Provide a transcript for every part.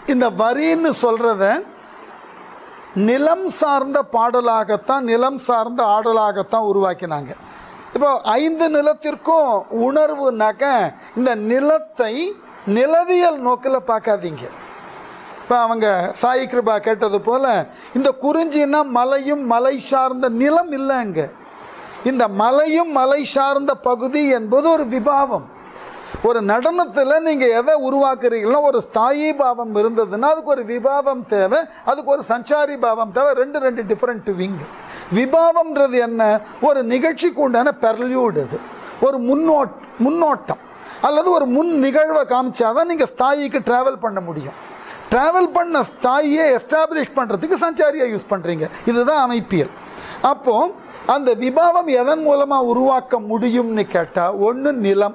இந்த வரின்னு சொல்கிறத நிலம் சார்ந்த பாடலாகத்தான் நிலம் சார்ந்த ஆடலாகத்தான் உருவாக்கினாங்க இப்போ ஐந்து நிலத்திற்கும் உணர்வுனாக்க இந்த நிலத்தை நிலவியல் நோக்கில் பார்க்காதீங்க இப்போ அவங்க சாய் கிருபா கேட்டது போல இந்த குறிஞ்சின்னா மலையும் மலை சார்ந்த நிலம் இல்லை அங்கே இந்த மலையும் மலை சார்ந்த பகுதி என்பது ஒரு விபாவம் ஒரு நடனத்தில் நீங்கள் எதை உருவாக்குறீங்களோ ஒரு ஸ்தாயி பாவம் இருந்ததுன்னா அதுக்கு ஒரு விபாவம் தேவை அதுக்கு ஒரு சஞ்சாரி பாவம் தேவை ரெண்டு ரெண்டு டிஃப்ரெண்ட் விங் விபாவம்ன்றது என்ன ஒரு நிகழ்ச்சிக்கு உண்டான பெர்லியூட் அது ஒரு முன்னோட் முன்னோட்டம் அல்லது ஒரு முன் நிகழ்வை காமிச்சாதான் நீங்கள் ஸ்தாயிக்கு ட்ராவல் பண்ண முடியும் ட்ராவல் பண்ண ஸ்தாயியை எஸ்டாப்ளிஷ் பண்ணுறதுக்கு சஞ்சாரியை யூஸ் பண்ணுறீங்க இதுதான் அமைப்பியல் அப்போது அந்த விபாவம் எதன் மூலமாக உருவாக்க முடியும்னு கேட்டால் ஒன்று நிலம்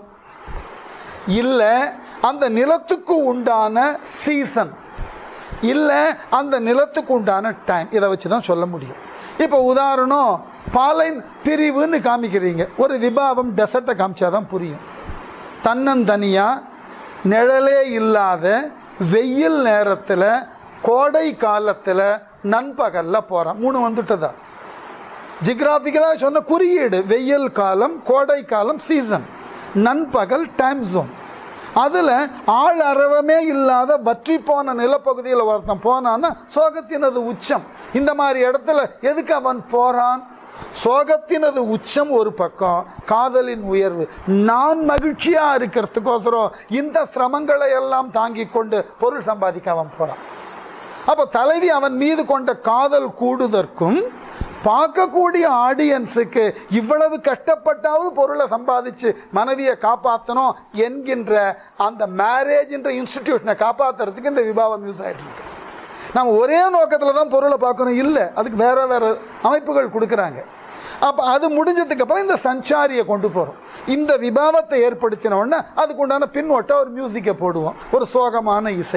இல்லை அந்த நிலத்துக்கு உண்டான சீசன் இல்லை அந்த நிலத்துக்கு உண்டான டைம் இதை வச்சு தான் சொல்ல முடியும் இப்போ உதாரணம் பாலை பிரிவுன்னு காமிக்கிறீங்க ஒரு விபாவம் டெசர்ட்டை காமிச்சா தான் புரியும் தன்னந்தனியாக நிழலே இல்லாத வெயில் நேரத்தில் கோடை காலத்தில் நண்பகலில் போகிறான் மூணு வந்துட்டதா ஜிக்ராஃபிக்கலாக சொன்ன குறியீடு வெயில் காலம் கோடை காலம் சீசன் நண்பகல் டைம் ஜோன் அதில் ஆள் அரவமே இல்லாத வற்றி போன நிலப்பகுதியில் ஒருத்தன் போனான்னா சோகத்தினது உச்சம் இந்த மாதிரி இடத்துல எதுக்கு அவன் போகிறான் சோகத்தினது உச்சம் ஒரு பக்கம் காதலின் உயர்வு நான் மகிழ்ச்சியா இருக்கிறதுக்கோசரம் இந்த சிரமங்களை எல்லாம் தாங்கி கொண்டு பொருள் சம்பாதிக்க அவன் போறான் அப்போ தலைவி அவன் மீது கொண்ட காதல் கூடுதற்கும் பார்க்கக்கூடிய ஆடியன்ஸுக்கு இவ்வளவு கஷ்டப்பட்டாவது பொருளை சம்பாதிச்சு மனைவியை காப்பாற்றணும் என்கின்ற அந்த மேரேஜ்ன்ற இன்ஸ்டிடியூஷனை காப்பாற்றுறதுக்கு இந்த விபாவம் யூஸ் ஆகிட்டு இருக்கு நம்ம ஒரே நோக்கத்தில் தான் பொருளை பார்க்கணும் இல்லை அதுக்கு வேற வேற அமைப்புகள் கொடுக்குறாங்க அப்போ அது முடிஞ்சதுக்கு அப்புறம் இந்த சஞ்சாரியை கொண்டு போகிறோம் இந்த விபாவத்தை ஏற்படுத்தின உடனே அதுக்கு உண்டான பின்னோட்ட ஒரு மியூசிக்கை போடுவோம் ஒரு சோகமான இசை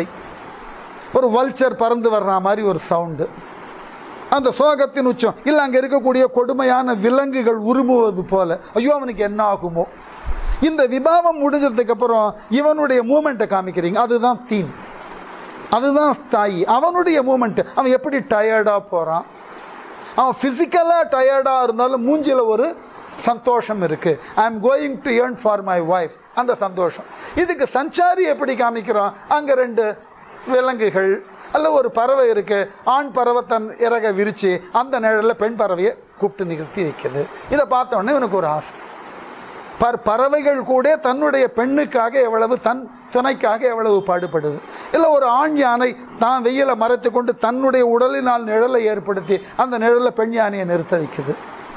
ஒரு வல்ச்சர் பறந்து வர்ற மாதிரி ஒரு சவுண்டு அந்த சோகத்தின் உச்சம் இல்லை அங்கே இருக்கக்கூடிய கொடுமையான விலங்குகள் உருமுவது போல ஐயோ அவனுக்கு என்ன ஆகுமோ இந்த விபாவம் முடிஞ்சதுக்கு அப்புறம் இவனுடைய மூமெண்ட்டை காமிக்கிறீங்க அதுதான் தீம் அதுதான் ஸ்தாயி அவனுடைய மூமெண்ட் அவன் எப்படி டயர்டாக போகிறான் அவன் ஃபிசிக்கலாக டயர்டாக இருந்தாலும் மூஞ்சில் ஒரு சந்தோஷம் இருக்குது I am going to earn for my wife அந்த சந்தோஷம் இதுக்கு சஞ்சாரி எப்படி காமிக்கிறான் அங்கே ரெண்டு விலங்குகள் அல்ல ஒரு பறவை இருக்கு ஆண் பறவை தன் இறக விரித்து அந்த நிழலில் பெண் பறவையை கூப்பிட்டு நிறுத்தி வைக்குது இதை பார்த்த உடனே இவனுக்கு ஒரு ஆசை பர் பறவைகள் கூட தன்னுடைய பெண்ணுக்காக எவ்வளவு தன் துணைக்காக எவ்வளவு பாடுபடுது இல்லை ஒரு ஆண் யானை தான் வெயிலை மறைத்து கொண்டு தன்னுடைய உடலினால் நிழலை ஏற்படுத்தி அந்த நிழலில் பெண் யானையை நிறுத்த வைக்குது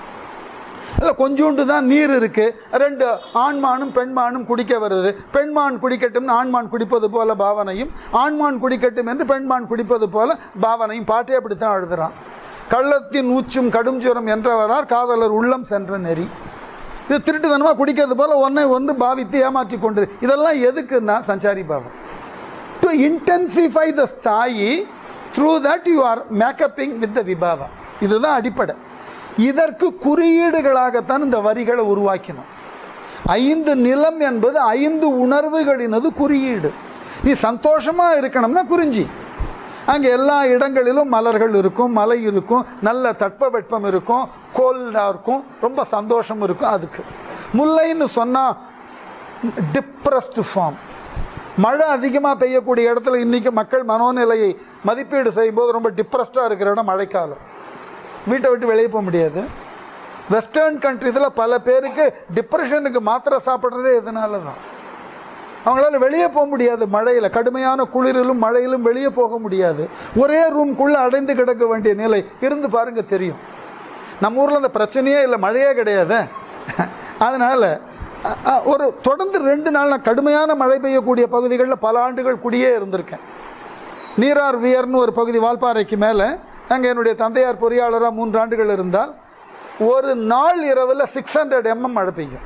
இல்லை கொஞ்சோண்டு தான் நீர் இருக்குது ரெண்டு ஆண்மானும் பெண்மானும் குடிக்க வருது பெண்மான் குடிக்கட்டும்னு ஆண்மான் குடிப்பது போல பாவனையும் ஆண்மான் குடிக்கட்டும் என்று பெண்மான் குடிப்பது போல பாவனையும் பாட்டே அப்படித்தான் எழுதுறான் கள்ளத்தின் ஊச்சும் கடும் ஜுரம் என்றவரார் காதலர் உள்ளம் சென்ற நெறி இது திருட்டுத்தனமாக குடிக்கிறது போல ஒன்றை ஒன்று பாவித்து ஏமாற்றி கொண்டு இதெல்லாம் எதுக்குன்னா சஞ்சாரி பாவம் டு இன்டென்சிஃபை த ஸ்தாயி த்ரூ தட் யூ ஆர் மேக்கப்பிங் வித் த விபாவா இதுதான் அடிப்படை இதற்கு குறியீடுகளாகத்தான் இந்த வரிகளை உருவாக்கினோம் ஐந்து நிலம் என்பது ஐந்து உணர்வுகளினது குறியீடு நீ சந்தோஷமாக இருக்கணும்னா குறிஞ்சி அங்கே எல்லா இடங்களிலும் மலர்கள் இருக்கும் மலை இருக்கும் நல்ல தட்பவெட்பம் இருக்கும் கோல்டாக இருக்கும் ரொம்ப சந்தோஷம் இருக்கும் அதுக்கு முல்லைன்னு சொன்னால் டிப்ரெஸ்டு ஃபார்ம் மழை அதிகமாக பெய்யக்கூடிய இடத்துல இன்றைக்கி மக்கள் மனோநிலையை மதிப்பீடு செய்யும்போது ரொம்ப டிப்ரெஸ்டாக இருக்கிற இடம் மழைக்காலம் வீட்டை விட்டு வெளியே போக முடியாது வெஸ்டர்ன் கண்ட்ரீஸில் பல பேருக்கு டிப்ரெஷனுக்கு மாத்திரை சாப்பிட்றதே இதனால தான் அவங்களால வெளியே போக முடியாது மழையில் கடுமையான குளிரிலும் மழையிலும் வெளியே போக முடியாது ஒரே ரூம்குள்ளே அடைந்து கிடக்க வேண்டிய நிலை இருந்து பாருங்க தெரியும் நம்ம ஊரில் அந்த பிரச்சனையே இல்லை மழையே கிடையாது அதனால் அ- அ- ஒரு தொடர்ந்து ரெண்டு நாள் நான் கடுமையான மழை பெய்யக்கூடிய பகுதிகளில் பல ஆண்டுகள் குடியே இருந்திருக்கேன் நீரார் வியர்னு ஒரு பகுதி வால்பாறைக்கு மேலே அங்கே என்னுடைய தந்தையார் பொறியாளராக மூன்று ஆண்டுகள் இருந்தால் ஒரு நாள் இரவில் சிக்ஸ் ஹண்ட்ரட் எம்எம் மழை பெய்யும்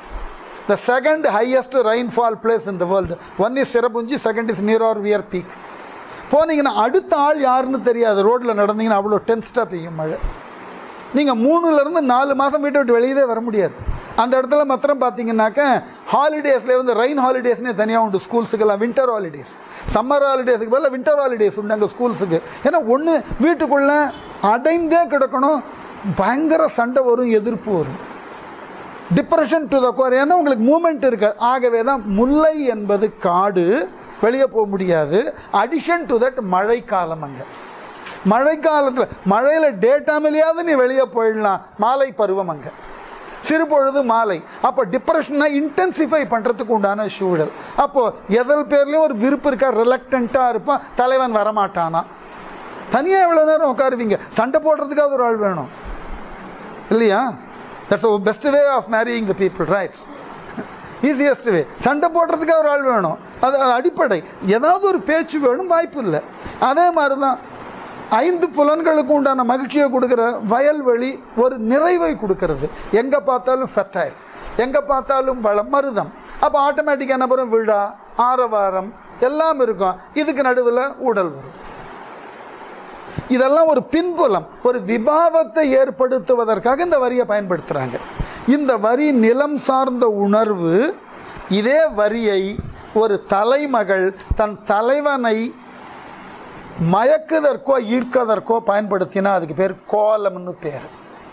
the second highest rainfall place in the world one is Cherrapunji second is நீரார் வியர் பீக் போனீங்கன்னா அடுத்த ஆள் யாருன்னு தெரியாது ரோட்டில் நடந்தீங்கன்னா அவ்வளோ டென்ஸ்டாக பெய்யும் மழை நீங்கள் மூணுலேருந்து நாலு மாதம் வீட்டை விட்டு வெளியவே வர முடியாது அந்த இடத்துல மாத்திரம் பார்த்தீங்கன்னாக்க ஹாலிடேஸில் வந்து ரெயின் ஹாலிடேஸ்னே தனியாக உண்டு ஸ்கூல்ஸுக்கெல்லாம் வின்டர் ஹாலிடேஸ் சம்மர் ஹாலிடேஸுக்கு பதிலாக வின்டர் ஹாலிடேஸ் உண்டு அங்கே ஸ்கூல்ஸுக்கு ஏன்னா ஒன்று வீட்டுக்குள்ளே அடைந்தே கிடக்கணும் பயங்கர சண்டை வரும் எதிர்ப்பு வரும் டிப்ரெஷன் டு த கோர் ஏன்னா உங்களுக்கு மூமெண்ட் இருக்காது ஆகவே தான் முல்லை என்பது காடு வெளியே போக முடியாது அடிஷன் டு தட் மழைக்காலம் அங்கே மழைக்காலத்தில் மழையில் டே டைம்லையாவது நீ வெளியே போயிடலாம் மாலை பருவம் அங்கே சிறுபொழுது மாலை அப்போ டிப்ரெஷனை இன்டென்சிஃபை பண்ணுறதுக்கு உண்டான சூழல் அப்போது எதல் பேர்லேயும் ஒரு விருப்பம் இருக்கா ரிலக்டண்ட்டாக இருப்பான் தலைவன் வரமாட்டானா தனியாக எவ்வளோ நேரம் உட்காருவீங்க சண்டை போடுறதுக்காக ஒரு ஆள் வேணும் இல்லையா that's best way of marrying the people rights easiest way சண்டை போடுறதுக்காக ஒரு ஆள் வேணும் அது அது அடிப்படை ஏதாவது ஒரு பேச்சு வேணும் வாய்ப்பு இல்லை அதே மாதிரி தான் ஐந்து புலன்களுக்கு உண்டான மகிழ்ச்சியை கொடுக்குற வயல்வெளி ஒரு நிறைவை கொடுக்கறது எங்கே பார்த்தாலும் ஃபெர்டைல் எங்கே பார்த்தாலும் வளம் மருதம் அப்போ ஆட்டோமேட்டிக்காக என்ன பண்ணும் விழா ஆரவாரம் எல்லாம் இருக்கும் இதுக்கு நடுவில் ஊடல் வரும் இதெல்லாம் ஒரு பின்புலம் ஒரு விபாவத்தை ஏற்படுத்துவதற்காக இந்த வரியை பயன்படுத்துகிறாங்க இந்த வரி நிலம் சார்ந்த உணர்வு இதே வரியை ஒரு தலைமகள் தன் தலைவனை மயக்குதற்கோ ஈர்க்கதற்கோ பயன்படுத்தினா அதுக்கு பேர் கோலம்னு பேர்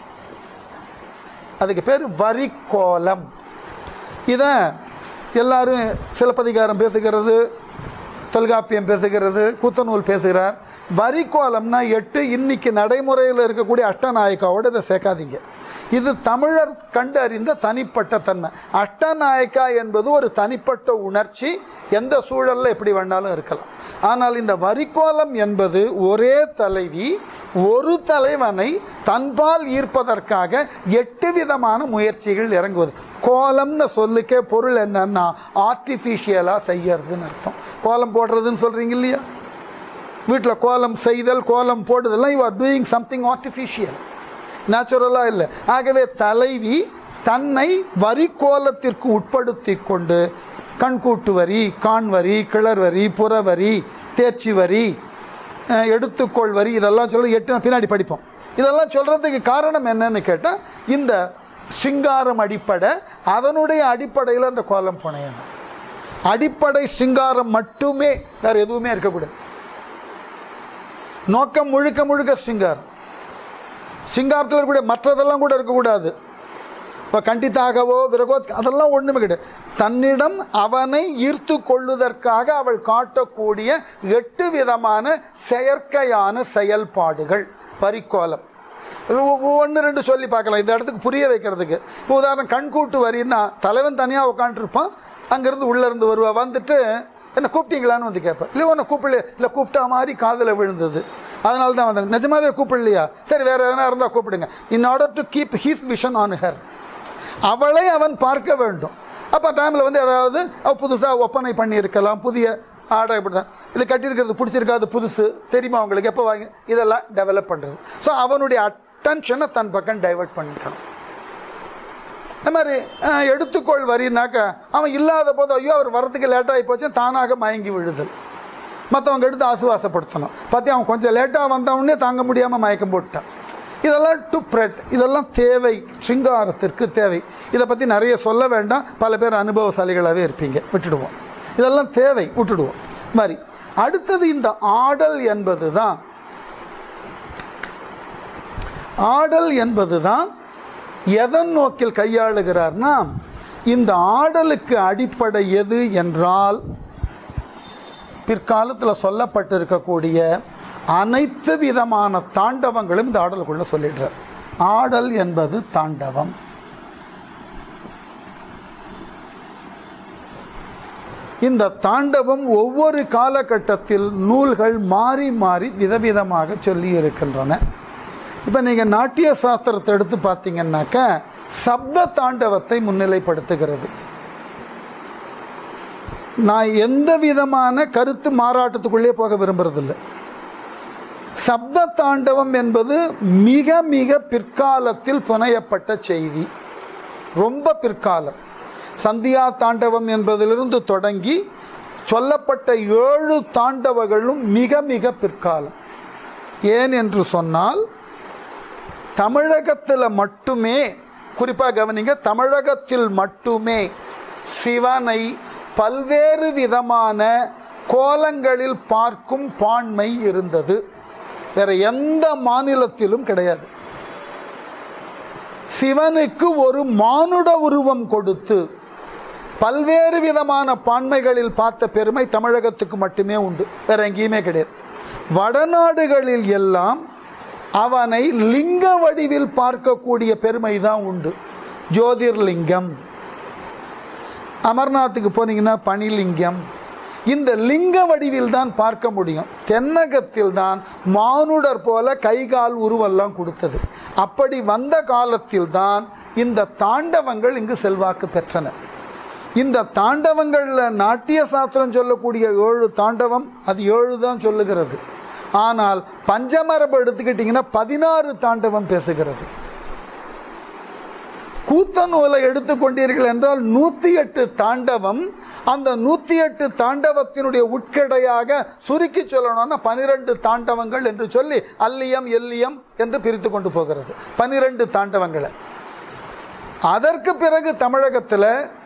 அதுக்கு பேர் வரி கோலம் இதை எல்லாரும் சிலப்பதிகாரம் பேசுகிறது தொல்காப்பியம் பேசுகிறது கூத்தநூல் பேசுகிறார் வரி கோலம்னா எட்டு இன்னைக்கு நடைமுறையில் இருக்கக்கூடிய அஷ்டநாயக்காவோட இதை சேர்க்காதீங்க இது தமிழர் கண்டறிந்த தனிப்பட்ட தன்மை அஷ்டநாயக்கா என்பது ஒரு தனிப்பட்ட உணர்ச்சி எந்த சூழலில் எப்படி வேணாலும் இருக்கலாம் ஆனால் இந்த வரிக்கோலம் என்பது ஒரே தலைவி ஒரு தலைவனை தன்பால் ஈர்ப்பதற்காக எட்டு விதமான முயற்சிகள் இறங்குவது கோலம்னு சொல்லுக்கே பொருள் என்னன்னா ஆர்டிஃபிஷியலாக செய்யறதுன்னு அர்த்தம் கோலம் போடுறதுன்னு சொல்கிறீங்க இல்லையா வீட்டில் கோலம் செய்தல் கோலம் போடுதெல்லாம் you are doing something artificial நேச்சுரலாக இல்லை ஆகவே தலைவி தன்னை வரி கோலத்திற்கு உட்படுத்தி கொண்டு கண்கூட்டு வரி கான் வரி கிளர் வரி புறவரி தேர்ச்சி வரி அஹ், எடுத்துக்கொள் வரி இதெல்லாம் சொல்லி எட்டு பின்னாடி படிப்போம் இதெல்லாம் சொல்கிறதுக்கு காரணம் என்னன்னு கேட்டால் இந்த சிங்காரம் அடிப்படை அதனுடைய அடிப்படையில் அந்த கோலம் புனையணும் அடிப்படை சிங்காரம் மட்டுமே வேறு எதுவுமே இருக்கக்கூடாது நோக்கம் முழுக்க முழுக்க சிங்காரம் சிங்காரத்தில் இருக்கக்கூடிய மற்றதெல்லாம் கூட இருக்கக்கூடாது இப்போ கண்டித்தாகவோ விரகோ அதெல்லாம் ஒன்றுமே கிடையாது தன்னிடம் அவனை ஈர்த்து கொள்ளுதற்காக அவள் காட்டக்கூடிய எட்டு விதமான செயற்கையான செயல்பாடுகள் பரிக்கோலம் ஒன்று ரெண்டு சொல்லி பார்க்கலாம் இந்த இடத்துக்கு புரிய வைக்கிறதுக்கு இப்போ உதாரணம் கண்கூட்டு வரின்னா தலைவன் தனியாக உட்காந்துருப்பான் அங்கேருந்து உள்ளேருந்து வருவா வந்துட்டு என்ன கூப்பிட்டீங்களான்னு வந்து கேட்பேன் இல்லை உன்னை கூப்பிடல இல்லை கூப்பிட்டா மாதிரி காதில் விழுந்தது அதனால தான் வந்தாங்க நிஜமாவே கூப்பிடலையா சரி வேறு எதனா இருந்தால் கூப்பிடுங்க in order to keep his vision on her அவளை அவன் பார்க்க வேண்டும் அப்போ டைமில் வந்து ஏதாவது அவ புதுசாக ஒப்பனை பண்ணியிருக்கலாம் புதிய ஆடை இப்படி தான் இது கட்டியிருக்கிறது பிடிச்சிருக்காது புதுசு தெரியுமா அவங்களுக்கு எப்போ வாங்கி இதெல்லாம் டெவலப் பண்ணுறது ஸோ அவனுடைய அட்டென்ஷனை தன் பக்கம் டைவர்ட் பண்ணிக்கணும் இந்த மாதிரி அஹ், எடுத்துக்கொள் வரினாக்க அவன் இல்லாத போது ஐயோ அவர் வரதுக்கு லேட்டாகி போச்சு தானாக மயங்கி விழுதல் மற்றவங்க எடுத்து ஆசுவாசப்படுத்தணும் பார்த்தி அவன் கொஞ்சம் லேட்டாக வந்தவொடனே தாங்க முடியாமல் மயக்கம் போட்டான் இதெல்லாம் டு ப்ரெட் இதெல்லாம் தேவை சிங்காரத்திற்கு தேவை இதை பற்றி நிறைய சொல்ல வேண்டாம் பல பேர் அனுபவசாலிகளாகவே இருப்பீங்க விட்டுடுவோம் இதெல்லாம் தேவை விட்டுடுவோம் மாதிரி அடுத்தது இந்த ஆடல் என்பது தான் ஆடல் என்பது தான் எதன் நோக்கில் கையாளுகிறார்னா இந்த ஆடலுக்கு அடிப்படை எது என்றால் பிற்காலத்தில் சொல்லப்பட்டிருக்கக்கூடிய அனைத்து விதமான தாண்டவங்களும் இந்த ஆடலுக்குள்ள சொல்லிடுறார் ஆடல் என்பது தாண்டவம் இந்த தாண்டவம் ஒவ்வொரு காலகட்டத்தில் நூல்கள் மாறி மாறி விதவிதமாக சொல்லி இருக்கின்றன இப்போ நீங்கள் நாட்டிய சாஸ்திரத்தை எடுத்து பார்த்தீங்கன்னாக்க சப்த தாண்டவத்தை முன்னிலைப்படுத்துகிறது நான் எந்த விதமான கருத்து மாறாட்டத்துக்குள்ளே போக விரும்புறதில்லை சப்த தாண்டவம் என்பது மிக மிக பிற்காலத்தில் புனையப்பட்ட செய்தி ரொம்ப பிற்காலம் சந்தியா தாண்டவம் என்பதிலிருந்து தொடங்கி சொல்லப்பட்ட ஏழு தாண்டவங்களும் மிக மிக பிற்காலம் ஏன் என்று சொன்னால் தமிழகத்தில் மட்டுமே குறிப்பாக கவனிங்க தமிழகத்தில் மட்டுமே சிவனை பல்வேறு விதமான கோலங்களில் பார்க்கும் பான்மை இருந்தது வேற எந்த மாநிலத்திலும் கிடையாது சிவனுக்கு ஒரு மானுட உருவம் கொடுத்து பல்வேறு விதமான பான்மைகளில் பார்த்த பெருமை தமிழகத்துக்கு மட்டுமே உண்டு வேற எங்கேயுமே கிடையாது வடநாடுகளில் எல்லாம் அவனை லிங்க வடிவில் பார்க்கக்கூடிய பெருமை தான் உண்டு ஜோதிர்லிங்கம் அமர்நாத்துக்கு போனீங்கன்னா பனிலிங்கம் இந்த லிங்க வடிவில் தான் பார்க்க முடியும் தென்னகத்தில் தான் மானுடர் போல கைகால் உருவெல்லாம் கொடுத்தது அப்படி வந்த காலத்தில் தான் இந்த தாண்டவங்கள் இங்கு செல்வாக்கு பெற்றன இந்த தாண்டவங்களில் நாட்டிய சாஸ்திரம் சொல்லக்கூடிய ஏழு தாண்டவம் அது ஏழு தான் சொல்லுகிறது ஆனால் பஞ்சமரபு எடுத்துக்கிட்டிங்கன்னா பதினாறு தாண்டவம் பேசுகிறது கூத்த நூலை எடுத்துக்கொண்டீர்கள் என்றால் நூற்றி எட்டு தாண்டவம் அந்த நூற்றி எட்டு தாண்டவத்தினுடைய உட்கடையாக சுருக்கி சொல்லணும்னா பனிரெண்டு தாண்டவங்கள் என்று சொல்லி அல்லியம் எல்லியம் என்று பிரித்து கொண்டு போகிறது பனிரெண்டு தாண்டவங்களை அதற்கு பிறகு தமிழகத்தில்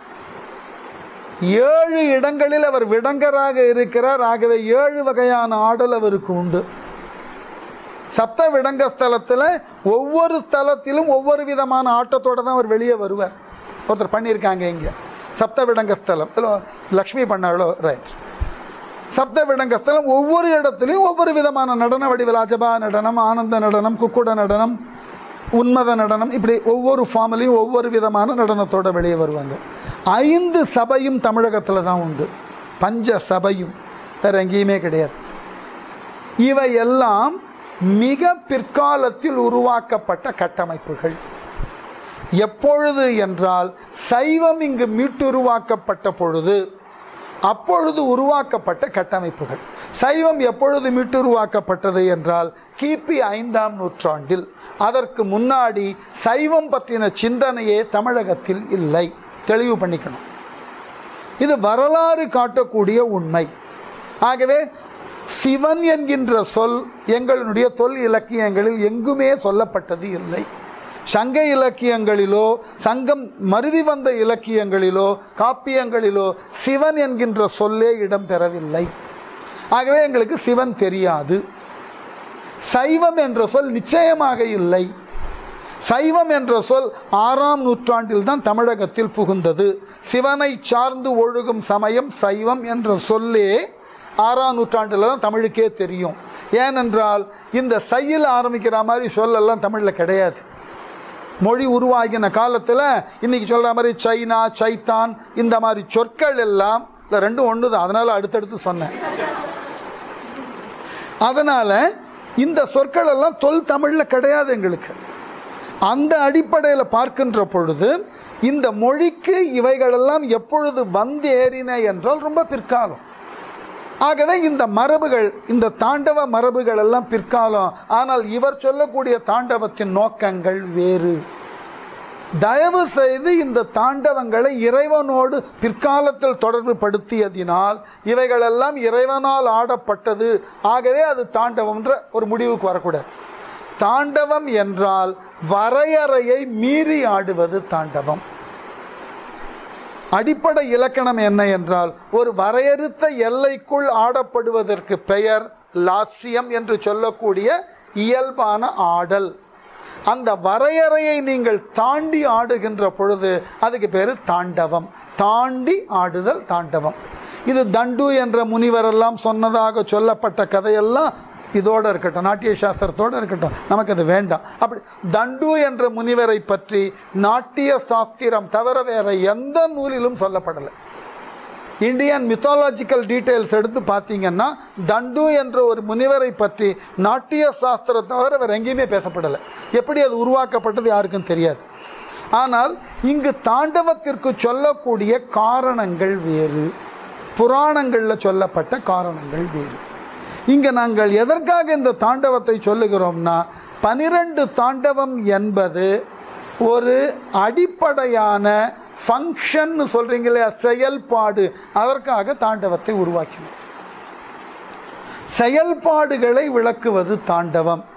ஏழு இடங்களில் அவர் விடங்கராக இருக்கிறார் ஆகவே ஏழு வகையான ஆடல் அவருக்கு உண்டு சப்த விடங்க ஸ்தலத்தில் ஒவ்வொரு ஸ்தலத்திலும் ஒவ்வொரு விதமான ஆட்டத்தோட தான் அவர் வெளியே வருவார் ஒருத்தர் பண்ணியிருக்காங்க இங்கே சப்த விடங்க ஸ்தலம் இல்லை லக்ஷ்மி பண்ணாளோ ரைட் சப்த விடங்க ஸ்தலம் ஒவ்வொரு இடத்துலையும் ஒவ்வொரு விதமான நடன வடிவில் அஜபா நடனம் ஆனந்த நடனம் குக்குட நடனம் உன்மத நடனம் இப்படி ஒவ்வொரு ஃபார்ம்லையும் ஒவ்வொரு விதமான நடனத்தோட வெளியே வருவாங்க ஐந்து சபையும் தமிழகத்தில் தான் உண்டு பஞ்ச சபையும் வேறு எங்கேயுமே கிடையாது இவையெல்லாம் மிக பிற்காலத்தில் உருவாக்கப்பட்ட கட்டமைப்புகள் எப்பொழுது என்றால் சைவம் இங்கு மீட்டுருவாக்கப்பட்ட பொழுது அப்பொழுது உருவாக்கப்பட்ட கட்டமைப்புகள் சைவம் எப்பொழுது மீட்டுருவாக்கப்பட்டது என்றால் கிபி ஐந்தாம் நூற்றாண்டில் அதற்கு முன்னாடி சைவம் பற்றின சிந்தனையே தமிழகத்தில் இல்லை தெளிவு பண்ணிக்கணும் இது வரலாறு காட்டக்கூடிய உண்மை ஆகவே சிவன் என்கின்ற சொல் எங்களுடைய தொல் இலக்கியங்களில் எங்குமே சொல்லப்பட்டது இல்லை சங்க இலக்கியங்களிலோ சங்கம் மருவி வந்த இலக்கியங்களிலோ காப்பியங்களிலோ சிவன் என்கின்ற சொல்லே இடம்பெறவில்லை ஆகவே எங்களுக்கு சிவன் தெரியாது சைவம் என்ற சொல் நிச்சயமாக இல்லை சைவம் என்ற சொல் ஆறாம் நூற்றாண்டில் தான் தமிழகத்தில் புகுந்தது சிவனை சார்ந்து ஒழுகும் சமயம் சைவம் என்ற சொல்லே ஆறாம் நூற்றாண்டில் தான் தமிழுக்கே தெரியும் ஏனென்றால் இந்த சையில் ஆரம்பிக்கிற மாதிரி சொல்லெல்லாம் தமிழில் கிடையாது மொழி உருவாகின காலத்தில் இன்னைக்கு சொல்கிற மாதிரி சைனா சைத்தான் இந்த மாதிரி சொற்கள் எல்லாம் இல்லை ரெண்டும் ஒன்று தான் அதனால் அடுத்தடுத்து சொன்னேன் அதனால் இந்த சொற்கள் எல்லாம் தொல் தமிழில் கிடையாது எங்களுக்கு அந்த அடிப்படையில் பார்க்கின்ற பொழுது இந்த மொழிக்கு இவைகளெல்லாம் எப்பொழுது வந்து ஏறின என்றால் ரொம்ப பிற்காலம் ஆகவே இந்த மரபுகள் இந்த தாண்டவ மரபுகள் எல்லாம் பிற்காலம் ஆனால் இவர் சொல்லக்கூடிய தாண்டவத்தின் நோக்கங்கள் வேறு தயவு செய்து இந்த தாண்டவங்களை இறைவனோடு பிற்காலத்தில் தொடர்பு படுத்தியதினால் இவைகளெல்லாம் இறைவனால் ஆடப்பட்டது ஆகவே அது தாண்டவம்ன்ற ஒரு முடிவுக்கு வரக்கூடாது தாண்டவம் என்றால் வரையறையை மீறி ஆடுவது தாண்டவம் அடிப்படை இலக்கணம் என்ன என்றால் ஒரு வரையறுத்த எல்லைக்குள் ஆடப்படுவதற்கு பெயர் லாஸ்யம் என்று சொல்லக்கூடிய இயல்பான ஆடல் அந்த வரையறையை நீங்கள் தாண்டி ஆடுகின்ற பொழுது அதுக்கு பேர் தாண்டவம் தாண்டி ஆடுதல் தாண்டவம் இது தண்டு என்ற முனிவரெல்லாம் சொன்னதாக சொல்லப்பட்ட கதையெல்லாம் இதோடு இருக்கட்டும் நாட்டிய சாஸ்திரத்தோடு இருக்கட்டும் நமக்கு அது வேண்டாம் அப்படி தண்டு என்ற முனிவரை பற்றி நாட்டிய சாஸ்திரம் தவிர வேற எந்த நூலிலும் சொல்லப்படலை இந்தியன் மித்தாலஜிக்கல் டீட்டெயில்ஸ் எடுத்து பார்த்தீங்கன்னா தண்டு என்ற ஒரு முனிவரை பற்றி நாட்டிய சாஸ்திரம் தவிர வேறு எங்கேயுமே பேசப்படலை எப்படி அது உருவாக்கப்பட்டது யாருக்கும் தெரியாது ஆனால் இங்கு தாண்டவத்திற்கு சொல்லக்கூடிய காரணங்கள் வேறு புராணங்களில் சொல்லப்பட்ட காரணங்கள் வேறு இங்கே நாங்கள் எதற்காக இந்த தாண்டவத்தை சொல்லுகிறோம்னா பனிரெண்டு தாண்டவம் என்பது ஒரு அடிப்படையான ஃபங்க்ஷன் சொல்றீங்களே செயல்பாடு அதற்காக தாண்டவத்தை உருவாக்கினோம் செயல்பாடுகளை விளக்குவது தாண்டவம்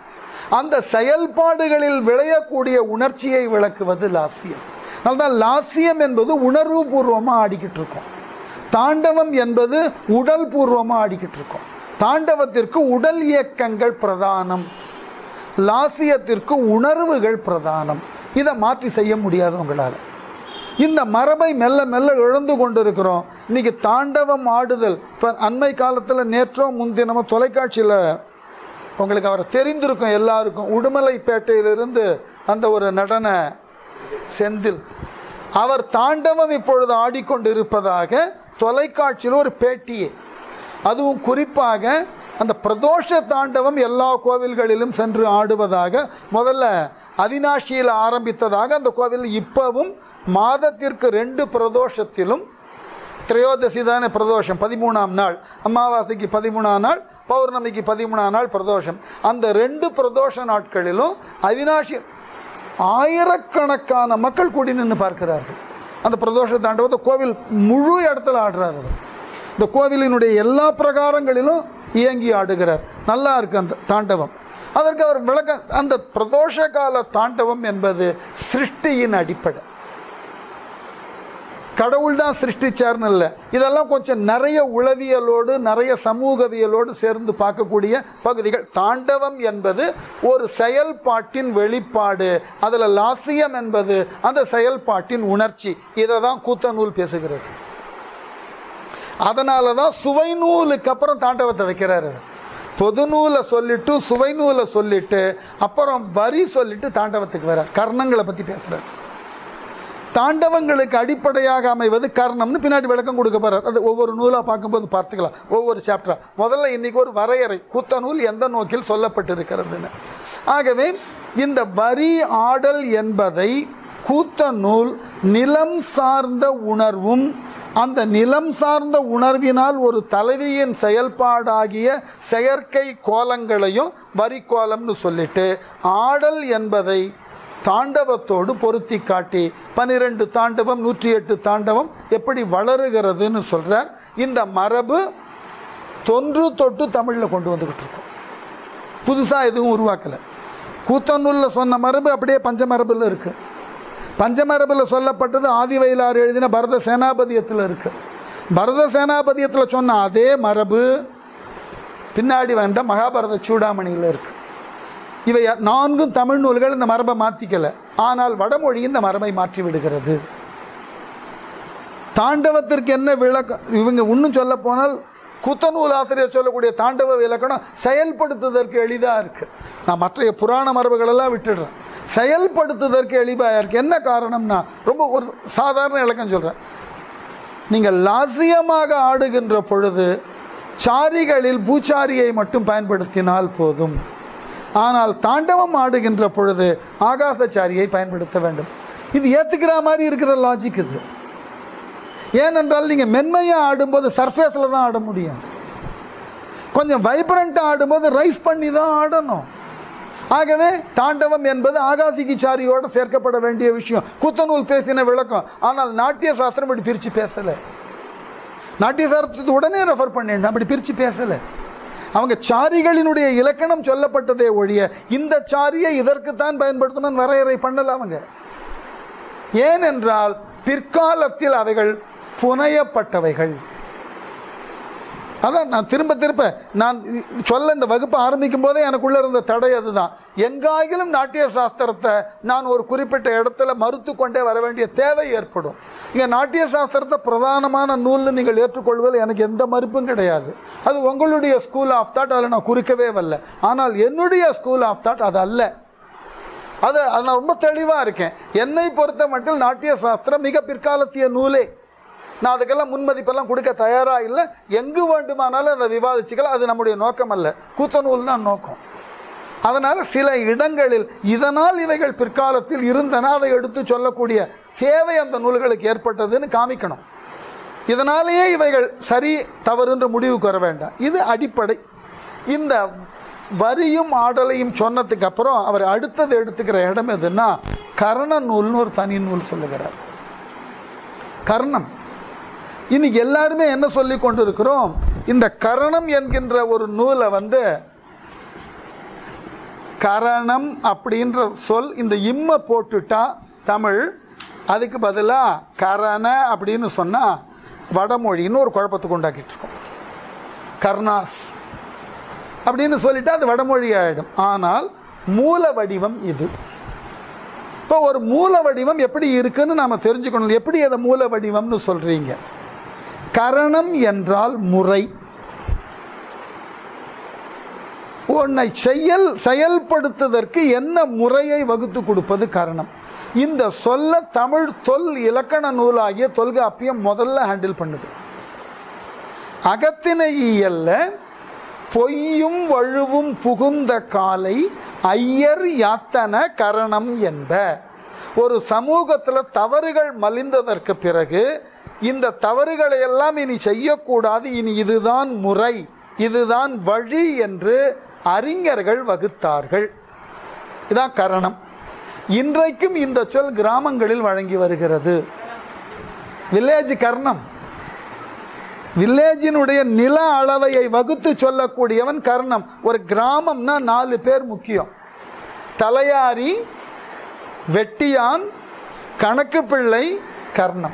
அந்த செயல்பாடுகளில் விளையக்கூடிய உணர்ச்சியை விளக்குவது லாஸ்யம் அதனால்தான் லாஸ்யம் என்பது உணர்வு பூர்வமாக ஆடிக்கிட்டு இருக்கும் தாண்டவம் என்பது உடல் பூர்வமாக ஆடிக்கிட்டு இருக்கும் தாண்டவத்திற்கு உடல் இயக்கங்கள் பிரதானம் லாசியத்திற்கு உணர்வுகள் பிரதானம் இதை மாற்றி செய்ய முடியாது உங்களால் இந்த மரபை மெல்ல மெல்ல இழந்து கொண்டிருக்கிறோம் இன்னைக்கு தாண்டவம் ஆடுதல் இப்போ அண்மை காலத்தில் நேற்றோ முன்தினமோ தொலைக்காட்சியில் உங்களுக்கு அவரை தெரிந்திருக்கும் எல்லாருக்கும் உடுமலைப்பேட்டையிலிருந்து அந்த ஒரு நடன செந்தில் அவர் தாண்டவம் இப்பொழுது ஆடிக்கொண்டிருப்பதாக தொலைக்காட்சியில் ஒரு பேட்டியே அதுவும் குறிப்பாக அந்த பிரதோஷ தாண்டவம் எல்லா கோவில்களிலும் சென்று ஆடுவதாக முதல்ல அவினாஷியில் ஆரம்பித்ததாக அந்த கோவில் இப்பவும் மாதத்திற்கு ரெண்டு பிரதோஷத்திலும் திரையோதசி தானே பிரதோஷம் பதிமூணாம் நாள் அமாவாசைக்கு பதிமூணாம் நாள் பௌர்ணமிக்கு பதிமூணாம் நாள் பிரதோஷம் அந்த ரெண்டு பிரதோஷ நாட்களிலும் அவினாஷி ஆயிரக்கணக்கான மக்கள் கூடி நின்று பார்க்கிறார்கள் அந்த பிரதோஷ தாண்டவத்தை கோவில் முழு இடத்துல ஆடுறார் அவர் இந்த கோவிலினுடைய எல்லா பிரகாரங்களிலும் இயங்கி ஆடுகிறார் நல்லா இருக்கு அந்த தாண்டவம் அதற்கு அவர் விளக்க அந்த பிரதோஷ கால தாண்டவம் என்பது சிருஷ்டியின் அடிப்படை கடவுள் தான் சிருஷ்டிச்சார்னு இல்லை இதெல்லாம் கொஞ்சம் நிறைய உளவியலோடு நிறைய சமூகவியலோடு சேர்ந்து பார்க்கக்கூடிய பகுதிகள் தாண்டவம் என்பது ஒரு செயல்பாட்டின் வெளிப்பாடு அதில் லாசியம் என்பது அந்த செயல்பாட்டின் உணர்ச்சி இதை தான் கூத்தநூல் பேசுகிறது அதனால தான் சுவை நூலுக்கு அப்புறம் தாண்டவத்தை வைக்கிறாரு பொது நூலை சொல்லிட்டு சுவை நூலை சொல்லிட்டு அப்புறம் வரி சொல்லிட்டு தாண்டவத்துக்கு வர்றார் கர்ணங்களை பற்றி பேசுகிறார் தாண்டவங்களுக்கு அடிப்படையாக அமைவது கர்ணம்னு பின்னாடி விளக்கம் கொடுக்க போறார் அது ஒவ்வொரு நூலாக பார்க்கும்போது பார்த்துக்கலாம் ஒவ்வொரு சாப்டரா முதல்ல இன்னைக்கு ஒரு வரையறை கூத்த நூல் எந்த நோக்கில் சொல்லப்பட்டிருக்கிறதுன்னு ஆகவே இந்த வரி ஆடல் என்பதை கூத்த நூல் நிலம் சார்ந்த உணர்வும் அந்த நிலம் சார்ந்த உணர்வினால் ஒரு தலைவியின் செயல்பாடாகிய செயற்கை கோலங்களையும் வரி கோலம்னு சொல்லிட்டு ஆடல் என்பதை தாண்டவத்தோடு பொருத்தி காட்டி பனிரெண்டு தாண்டவம் நூற்றி எட்டு தாண்டவம் எப்படி வளருகிறதுன்னு சொல்கிறார் இந்த மரபு தொன்று தொட்டு தமிழில் கொண்டு வந்துக்கிட்டு இருக்கோம் புதுசாக எதுவும் உருவாக்கலை கூத்தநூலில் சொன்ன மரபு அப்படியே பஞ்சமரபில் இருக்குது பஞ்சமரபில் சொல்லப்பட்டது ஆதிவயலார் எழுதின பரத சேனாபதியத்தில் இருக்குது பரத சேனாபதியத்தில் சொன்ன அதே மரபு பின்னாடி வந்த மகாபாரத சூடாமணியில் இருக்குது இவை நான்கும் தமிழ் நூல்கள் இந்த மரபை மாற்றிக்கல ஆனால் வடமொழி இந்த மரபை மாற்றி விடுகிறது தாண்டவத்திற்கு என்ன விளக்கம் இவங்க இன்னும் சொல்ல போனால் குத்தநூல் ஆசிரியர் சொல்லக்கூடிய தாண்டவ விளக்கணம் செயல்படுத்துவதற்கு எளிதாக இருக்குது நான் மற்ற புராண மரபுகளெல்லாம் விட்டுடுறேன் செயல்படுத்துவதற்கு எளிதாக இருக்குது என்ன காரணம்னா ரொம்ப ஒரு சாதாரண இலக்கம் சொல்கிறேன் நீங்கள் லாசியமாக ஆடுகின்ற பொழுது சாரிகளில் பூச்சாரியை மட்டும் பயன்படுத்தினால் போதும் ஆனால் தாண்டவம் ஆடுகின்ற பொழுது ஆகாசச்சாரியை பயன்படுத்த வேண்டும் இது ஏற்றுக்கிற மாதிரி இருக்கிற லாஜிக் இது ஏனென்றால் நீங்கள் மென்மையாக ஆடும்போது சர்ஃபேஸில் தான் ஆட முடியும் கொஞ்சம் வைப்ரண்ட்டாக ஆடும்போது ரைஸ் பண்ணி தான் ஆடணும் ஆகவே தாண்டவம் என்பது ஆகாசிக்கு சாரியோடு சேர்க்கப்பட வேண்டிய விஷயம் குத்தநூல் பேசின விளக்கம் ஆனால் நாட்டிய சாஸ்திரம் இப்படி பிரித்து பேசலை நாட்டிய சாஸ்திரத்தை உடனே ரெஃபர் பண்ணிடணும் அப்படி பிரித்து பேசலை அவங்க சாரிகளினுடைய இலக்கணம் சொல்லப்பட்டதே ஒழிய இந்த சாரியை இதற்குத்தான் பயன்படுத்தணும்னு வரையறை பண்ணல அவங்க ஏனென்றால் பிற்காலத்தில் அவைகள் புனையப்பட்டவைகள் அதான் நான் திரும்ப திரும்ப நான் சொல்ல இந்த வகுப்பு ஆரம்பிக்கும் போதே எனக்குள்ள இருந்த தடை அதுதான் எங்காயிலும் நாட்டிய சாஸ்திரத்தை நான் ஒரு குறிப்பிட்ட இடத்துல மறுத்து கொண்டே வர வேண்டிய தேவை ஏற்படும் இங்கே நாட்டிய சாஸ்திரத்தை பிரதானமான நூல்னு நீங்கள் ஏற்றுக்கொள்வதில் எனக்கு எந்த மறுப்பும் கிடையாது அது உங்களுடைய ஸ்கூல் ஆஃப் தாட் அதில் நான் குறிக்கவே வரல ஆனால் என்னுடைய ஸ்கூல் ஆஃப் தாட் அது அல்ல அது அது நான் ரொம்ப தெளிவாக இருக்கேன் என்னை பொறுத்த மட்டும் நாட்டிய சாஸ்திரம் மிக பிற்காலத்திய நூலே நான் அதுக்கெல்லாம் முன்மதிப்பெல்லாம் கொடுக்க தயாராக இல்லை எங்கு வேண்டுமானாலும் அதை விவாதிச்சுக்கலாம் அது நம்முடைய நோக்கம் அல்ல கூத்தநூல் தான் நோக்கம் அதனால் சில இடங்களில் இதனால் இவைகள் பிற்காலத்தில் இருந்தன அதை எடுத்து சொல்லக்கூடிய தேவை அந்த நூல்களுக்கு ஏற்பட்டதுன்னு காமிக்கணும் இதனாலேயே இவைகள் சரி தவறுன்ற முடிவுக்கு வர வேண்டாம் இது அடிப்படை இந்த வரியும் ஆடலையும் சொன்னதுக்கு அப்புறம் அவர் அடுத்தது எடுத்துக்கிற இடம் எதுன்னா கர்ண நூல்னு ஒரு தனி நூல் சொல்லுகிறார் கர்ணம் இன்னைக்கு எல்லாருமே என்ன சொல்லி கொண்டு இருக்கிறோம் இந்த கரணம் என்கின்ற ஒரு நூலை வந்து கரணம் அப்படின்ற சொல் இந்த இம்மை போட்டுட்டா தமிழ் அதுக்கு பதிலாக கரண அப்படின்னு சொன்னால் வடமொழின்னு ஒரு குழப்பத்துக்கு உண்டாக்கிட்டு இருக்கோம் கர்ணாஸ் அப்படின்னு சொல்லிட்டா அது வடமொழி ஆயிடும் ஆனால் மூல வடிவம் இது இப்போ ஒரு மூல வடிவம் எப்படி இருக்குன்னு நாம் தெரிஞ்சுக்கணும் எப்படி அதை மூல வடிவம்னு சொல்கிறீங்க கரணம் என்றால் முறை உன்னை செயல் செயல்படுத்துவதற்கு என்ன முறையை வகுத்து கொடுப்பது காரணம் இந்த சொல்ல தமிழ் தொல் இலக்கண நூலாகிய தொல்காப்பியம் முதல்ல ஹேண்டில் பண்ணுது அகத்திணையியல்ல பொய்யும் வழுவும் புகுந்த காலை ஐயர் யாத்தன கரணம் என்ப ஒரு சமூகத்தில் தவறுகள் மலிந்ததற்கு பிறகு இந்த தவறுகளை எல்லாம் இனி செய்யக்கூடாது இனி இதுதான் முறை இதுதான் வழி என்று அறிஞர்கள் வகுத்தார்கள் இதான் கரணம் இன்றைக்கும் இந்த சொல் கிராமங்களில் வழங்கி வருகிறது வில்லேஜ் கர்ணம் வில்லேஜினுடைய நில அளவையை வகுத்து சொல்லக்கூடியவன் கர்ணம் ஒரு கிராமம்னா நாலு பேர் முக்கியம் தலையாரி வெட்டியான் கணக்கு பிள்ளை கர்ணம்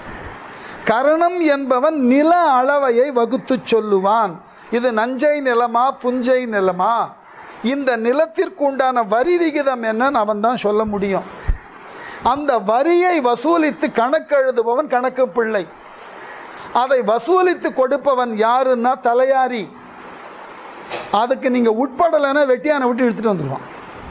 கரணம் என்பவன் நில அளவையை வகுத்து சொல்லுவான் இது நஞ்சை நிலமா புஞ்சை நிலமா இந்த நிலத்திற்கு உண்டான வரி விகிதம் என்னன்னு அவன் தான் சொல்ல முடியும் அந்த வரியை வசூலித்து கணக்கு எழுதுபவன் கணக்கு பிள்ளை அதை வசூலித்து கொடுப்பவன் யாருன்னா தலையாரி அதுக்கு நீங்க உட்படலைன்னா வெட்டியானை விட்டு இழுத்துட்டு வந்துடுவான்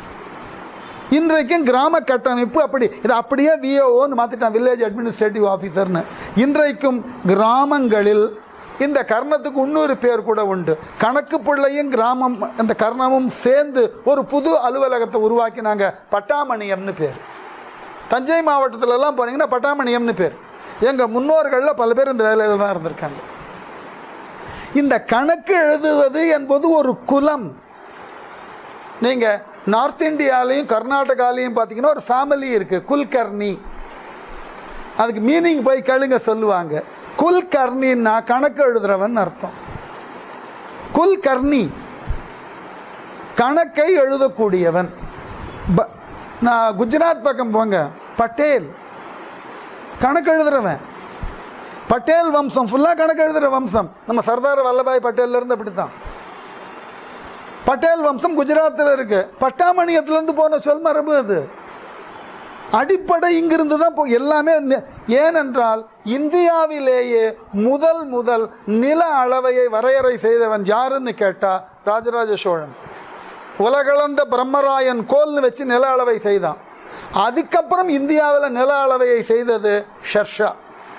இன்றைக்கும் கிராம கட்டமைப்பு அப்படி இது அப்படியே விஓன்னு மாற்றிட்டான் வில்லேஜ் அட்மினிஸ்ட்ரேட்டிவ் ஆஃபீஸர்னு இன்றைக்கும் கிராமங்களில் இந்த கர்ணத்துக்கு இன்னொரு பேர் கூட உண்டு கணக்கு பிள்ளையும் கிராமம் இந்த கர்ணமும் சேர்ந்து ஒரு புது அலுவலகத்தை உருவாக்கினாங்க பட்டாமணியம்னு பேர் தஞ்சை மாவட்டத்திலலாம் போனீங்கன்னா பட்டாமணியம்னு பேர் எங்கள் முன்னோர்களில் பல பேர் இந்த வேலையில் தான் இருந்திருக்காங்க இந்த கணக்கு எழுதுவது என்பது ஒரு குலம் நீங்கள் நார்த் இந்தியாலையும் கர்நாடகாலையும் பார்த்தீங்கன்னா ஒரு ஃபேமிலி இருக்குது குல்கர்ணி அதுக்கு மீனிங் போய் கேளுங்க சொல்லுவாங்க குல்கர்ணின்னா கணக்கு எழுதுறவன் அர்த்தம் குல்கர்ணி கணக்கை எழுதக்கூடியவன் ப- நான் குஜராத் பக்கம் போங்க பட்டேல் கணக்கு எழுதுறவன் பட்டேல் வம்சம் ஃபுல்லாக கணக்கு எழுதுகிற வம்சம் நம்ம சர்தார் வல்லபாய் பட்டேல்ல இருந்து அப்படி தான் பட்டேல் வம்சம் குஜராத்தில் இருக்கு பட்டாமணியத்திலேருந்து போன சொல் மரபு அது அடிப்படை இங்கிருந்து தான் போ எல்லாமே நி- ஏனென்றால் இந்தியாவிலேயே முதல் முதல் நில அளவையை வரையறை செய்தவன் யாருன்னு கேட்டா ராஜராஜ சோழன் உலகளந்த பிரம்மராயன் கோல்னு வச்சு நில அளவை செய்தான் அதுக்கப்புறம் இந்தியாவில் நில அளவையை செய்தது ஷெர்ஷா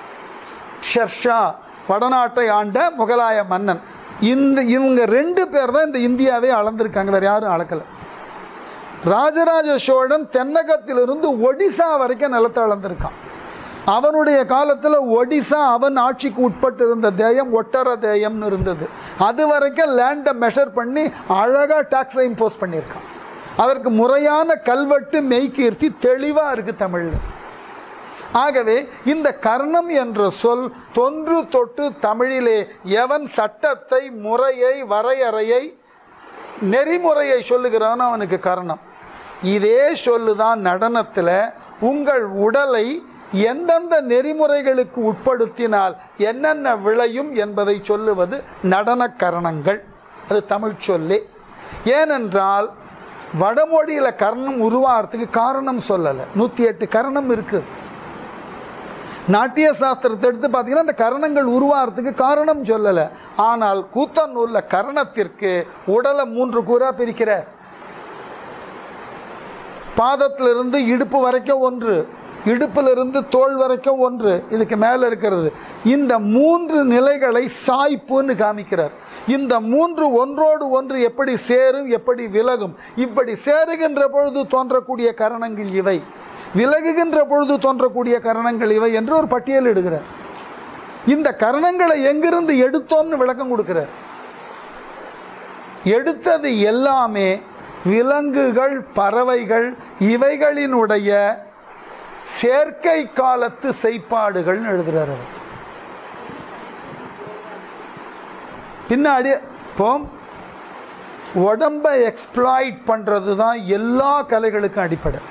ஷெர்ஷா வடநாட்டை ஆண்ட முகலாய மன்னன் இந்த இவங்க ரெண்டு பேர் தான் இந்த இந்தியாவை அளந்திருக்காங்க வேற யாரும் அளக்கலை ராஜராஜ சோழன் தென்னகத்திலிருந்து ஒடிசா வரைக்கும் நிலத்தை அளந்திருக்கான் அவனுடைய காலத்தில் ஒடிசா அவன் ஆட்சிக்கு உட்பட்டு இருந்த தேயம் ஒட்டர தேயம்னு இருந்தது அது வரைக்கும் லேண்டை மெஷர் பண்ணி அழகாக டாக்ஸை இம்போஸ் பண்ணியிருக்கான் அதற்கு முறையான கல்வெட்டு மெய்கீர்த்தி தெளிவாக இருக்குது தமிழில் ஆகவே இந்த கர்ணம் என்ற சொல் தொன்று தொட்டு தமிழிலே எவன் சட்டத்தை முறையை வரையறையை நெறிமுறையை சொல்லுகிறான் அவனுக்கு கர்ணம் இதே சொல்லுதான் நடனத்தில் உங்கள் உடலை எந்தெந்த நெறிமுறைகளுக்கு உட்படுத்தினால் என்னென்ன விளையும் என்பதை சொல்லுவது நடன கரணங்கள் அது தமிழ் சொல்லே ஏனென்றால் வடமொழியில் கர்ணம் உருவாகிறதுக்கு காரணம் சொல்லலை நூற்றி எட்டு கரணம் இருக்குது நாட்டிய சாஸ்திரத்தை எடுத்து பார்த்தீங்கன்னா அந்த கரணங்கள் உருவாகிறதுக்கு காரணம் சொல்லலை ஆனால் கூத்தநூலில் கரணத்திற்கு உடலை மூன்று கூறா பிரிக்கிறார் பாதத்திலிருந்து இடுப்பு வரைக்கும் ஒன்று இடுப்பிலிருந்து தோள் வரைக்கும் ஒன்று இதுக்கு மேலே இருக்கிறது இந்த மூன்று நிலைகளை சாய்ப்புன்னு காமிக்கிறார் இந்த மூன்று ஒன்றோடு ஒன்று எப்படி சேரும் எப்படி விலகும் இப்படி சேருகின்ற பொழுது தோன்றக்கூடிய கரணங்கள் இவை விலகுகின்ற பொழுது தோன்றக்கூடிய கரணங்கள் இவை என்று ஒரு பட்டியல் இடுகிறார் இந்த கரணங்களை எங்கிருந்து எடுத்தோம்னு விளக்கம் கொடுக்கிறார் எடுத்தது எல்லாமே விலங்குகள் பறவைகள் இவைகளினுடைய சேர்க்கை காலத்து செய்பாடுகள்னு எழுதுறார் அவர் பின்னாடி இப்போ உடம்பை எக்ஸ்ப்ளாய்ட் பண்ணுறது தான் எல்லா கலைகளுக்கும் அடிப்படை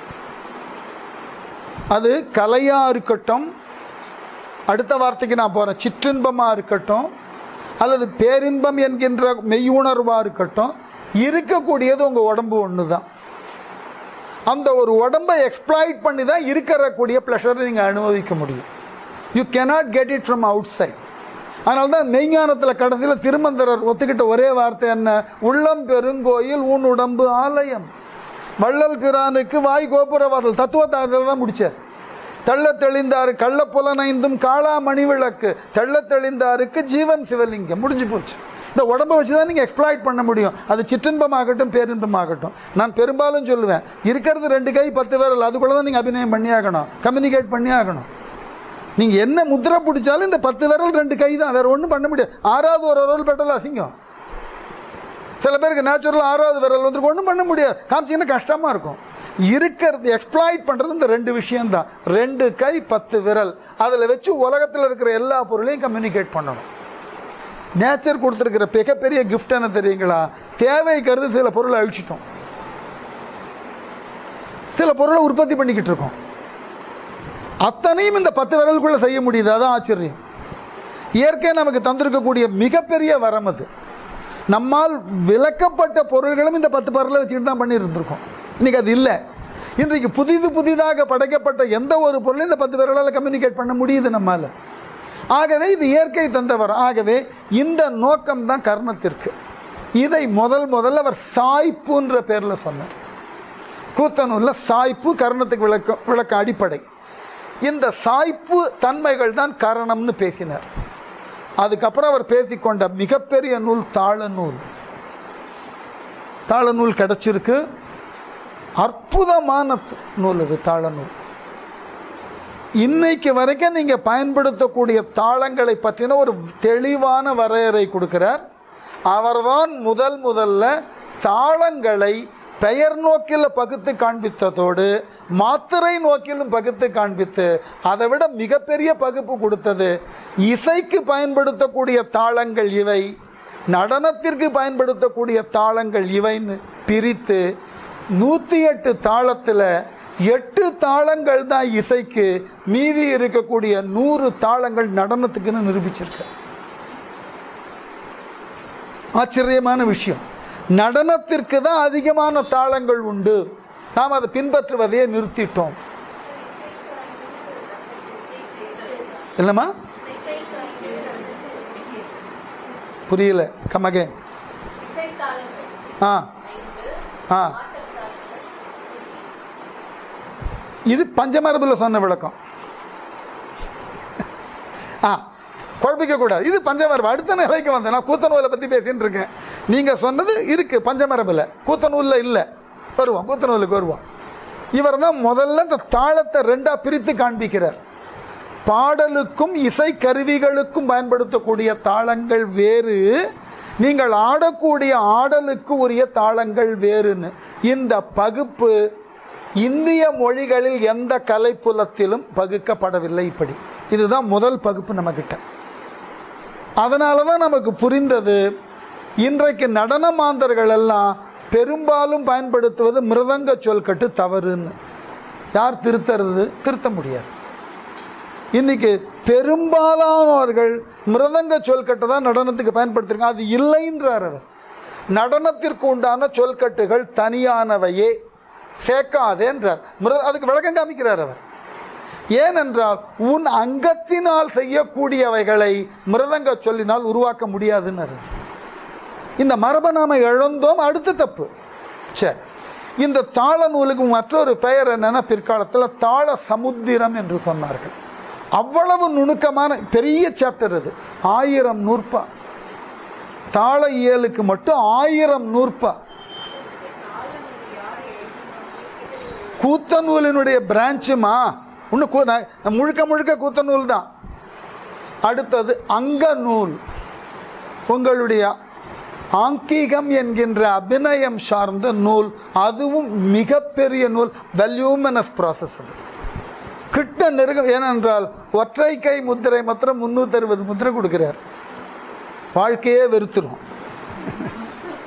அது கலையாக இருக்கட்டும் அடுத்த வார்த்தைக்கு நான் போகிறேன் சிற்றின்பமாக இருக்கட்டும் அல்லது பேரின்பம் என்கின்ற மெய்யுணர்வாக இருக்கட்டும் இருக்கக்கூடியது உங்கள் உடம்பு ஒன்று தான் அந்த ஒரு உடம்பை எக்ஸ்ப்ளாய்ட் பண்ணி தான் இருக்கிறக்கூடிய ப்ளஷரை நீங்கள் அனுபவிக்க முடியும் you cannot get it from outside அதனால தான் மெய்ஞானத்தில் கடைசியில் திருமந்திரர் ஒத்துக்கிட்ட ஒரே வார்த்தை என்ன உள்ளம் பெருங்கோயில் உன் உடம்பு ஆலயம் வள்ளல் பிரானுக்கு வாய் கோபுரவாதல் தத்துவத்தை தான் முடிச்சார் தெள்ள தெளிந்தாரு கள்ள புலனைந்தும் காளா மணி விளக்கு தெள்ள தெளிந்தாருக்கு ஜீவன் சிவலிங்கம் முடிஞ்சு போச்சு இந்த உடம்பை வச்சு தான் நீங்கள் எக்ஸ்ப்ளாய்ட் பண்ண முடியும் அது சிற்றின்பமாகட்டும் பேரின்பமாகட்டும் நான் பெரும்பாலும் சொல்லுவேன் இருக்கிறது ரெண்டு கை பத்து விரல் அதுக்குள்ள தான் நீங்கள் அபிநயம் பண்ணி ஆகணும் கம்யூனிகேட் பண்ணி ஆகணும் நீங்கள் என்ன முத்திரை பிடிச்சாலும் இந்த பத்து விரல் ரெண்டு கை தான் வேறு ஒன்றும் பண்ண முடியாது ஆறாவது ஒரு விரல் பெட்டல் அசிங்கம் சில பேருக்கு நேச்சுரலாக ஆறாவது விரல் வந்து ஒன்றும் பண்ண முடியாது காமிச்சிங்கன்னா கஷ்டமாக இருக்கும் இருக்கிறது எக்ஸ்ப்ளாய்ட் பண்ணுறது இந்த ரெண்டு விஷயம்தான் ரெண்டு கை பத்து விரல் அதில் வச்சு உலகத்தில் இருக்கிற எல்லா பொருளையும் கம்யூனிகேட் பண்ணணும் நேச்சர் கொடுத்துருக்கிற மிகப்பெரிய கிஃப்ட் என்ன தெரியுங்களா தேவை கருது சில பொருளை அழிச்சிட்டோம் சில பொருளை உற்பத்தி பண்ணிக்கிட்டு இருக்கோம் அத்தனையும் இந்த பத்து விரலுக்குள்ளே செய்ய முடியுது அதான் ஆச்சரியம் இயற்கை நமக்கு தந்திருக்கக்கூடிய மிகப்பெரிய வரம் அது நம்மால் விளக்கப்பட்ட பொருள்களும் இந்த பத்து பரலை வச்சுக்கிட்டு தான் பண்ணி இருந்திருக்கோம் இன்றைக்கி அது இல்லை இன்றைக்கு புதிது புதிதாக படைக்கப்பட்ட எந்த ஒரு பொருளும் இந்த பத்து பேர்களால் கம்யூனிகேட் பண்ண முடியுது நம்மால் ஆகவே இது இயற்கை தந்தவர் ஆகவே இந்த நோக்கம் தான் கர்ணத்திற்கு இதை முதல் முதல்ல அவர் சாய்ப்புன்ற பேரில் சொன்னார் கூத்தனூரில் சாய்ப்பு கர்ணத்துக்கு விளக்க விளக்க அடிப்படை இந்த சாய்ப்பு தன்மைகள் தான் கரணம்னு பேசினார் அதுக்கப்புறம் அவர் பேசிக்கொண்ட மிகப்பெரிய நூல் தாள நூல் தாள நூல் கிடச்சிருக்கு அற்புதமான து- நூல் இது தாள நூல் இன்னைக்கு வரைக்கும் நீங்கள் பயன்படுத்தக்கூடிய தாளங்களை பற்றின ஒரு தெளிவான வரையறை கொடுக்கிறார் அவர்தான் முதல் முதல்ல தாளங்களை பெயர் நோக்கில் பகுத்து காண்பித்ததோடு மாத்திரை நோக்கிலும் பகுத்து காண்பித்து அதை விட மிகப்பெரிய பகுப்பு கொடுத்தது இசைக்கு பயன்படுத்தக்கூடிய தாளங்கள் இவை நடனத்திற்கு பயன்படுத்தக்கூடிய தாளங்கள் இவைன்னு பிரித்து நூற்றி எட்டு தாளத்தில் எட்டு தாளங்கள் தான் இசைக்கு மீதி இருக்கக்கூடிய நூறு தாளங்கள் நடனத்துக்குன்னு நிரூபிச்சிருக்கு ஆச்சரியமான விஷயம் நடனத்திற்கு தான் அதிகமான தாளங்கள் உண்டு நாம் அதை பின்பற்றுவதையே நிறுத்திட்டோம் இல்லைம்மா புரியல கமகே ஆ ஆ இது பஞ்சமரபில் சொன்ன விளக்கம் ஆ குழப்பிக்க கூடாது இது பஞ்சமரபு அடுத்த நிலைக்கு வந்தேன் நான் கூத்தநூலை பற்றி பேசின்னு இருக்கேன் நீங்கள் சொன்னது இருக்குது பஞ்சமரபில் கூத்தநூலில் இல்லை வருவோம் கூத்தநூலுக்கு வருவோம் இவர் தான் முதல்ல இந்த தாளத்தை ரெண்டாக பிரித்து காண்பிக்கிறார் பாடலுக்கும் இசை கருவிகளுக்கும் பயன்படுத்தக்கூடிய தாளங்கள் வேறு நீங்கள் ஆடக்கூடிய ஆடலுக்கு உரிய தாளங்கள் வேறுன்னு இந்த பகுப்பு இந்திய மொழிகளில் எந்த கலைப்புலத்திலும் பகுக்கப்படவில்லை இப்படி இதுதான் முதல் பகுப்பு நம்மக்கிட்ட அதனால தான் நமக்கு புரிந்தது இன்றைக்கு நடன மாந்தர்கள் எல்லாம் பெரும்பாலும் பயன்படுத்துவது மிருதங்க சொல்கட்டு தவறுன்னு யார் திருத்துறது திருத்த முடியாது இன்னைக்கு பெரும்பாலானவர்கள் மிருதங்க சொல்கட்டை தான் நடனத்துக்கு பயன்படுத்திருக்காங்க அது இல்லைன்றார் அவர் நடனத்திற்கு உண்டான சொல்கட்டுகள் தனியானவையே சேர்க்காதேன்றார் மிருத அதுக்கு விளக்கம் காமிக்கிறார் அவர் ஏனென்றால் உன் அங்கத்தினால் செய்யக்கூடியவைகளை மிருதங்க சொல்லினால் உருவாக்க முடியாதுன்னு அவர். இந்த மரபை நாம் இழந்தோம் அடுத்த தப்பு சரி இந்த தாள நூலுக்கு மற்றொரு பெயர் என்னன்னா பிற்காலத்தில் தாள சமுத்திரம் என்று சொன்னார்கள் அவ்வளவு நுணுக்கமான பெரிய சாப்டர் அது ஆயிரம் நூற்பா தாள இயலுக்கு மட்டும் ஆயிரம் நூற்பா கூத்தநூலினுடைய பிரான்ச்சுமா இன்னும் கூ- நான் முழுக்க முழுக்க கூத்தநூல் தான் அடுத்தது அங்க நூல் உங்களுடைய ஆங்கீகம் என்கின்ற அபிநயம் சார்ந்த நூல் அதுவும் மிகப்பெரிய நூல் வல்யூமனஸ் ப்ராசஸ் அது கிட்ட நெருங்க ஏனென்றால் ஒற்றை கை முத்திரை மாத்திரம் முந்நூற்றி அறுபது முத்திரை கொடுக்கிறார் வாழ்க்கையே வெறுத்துரும்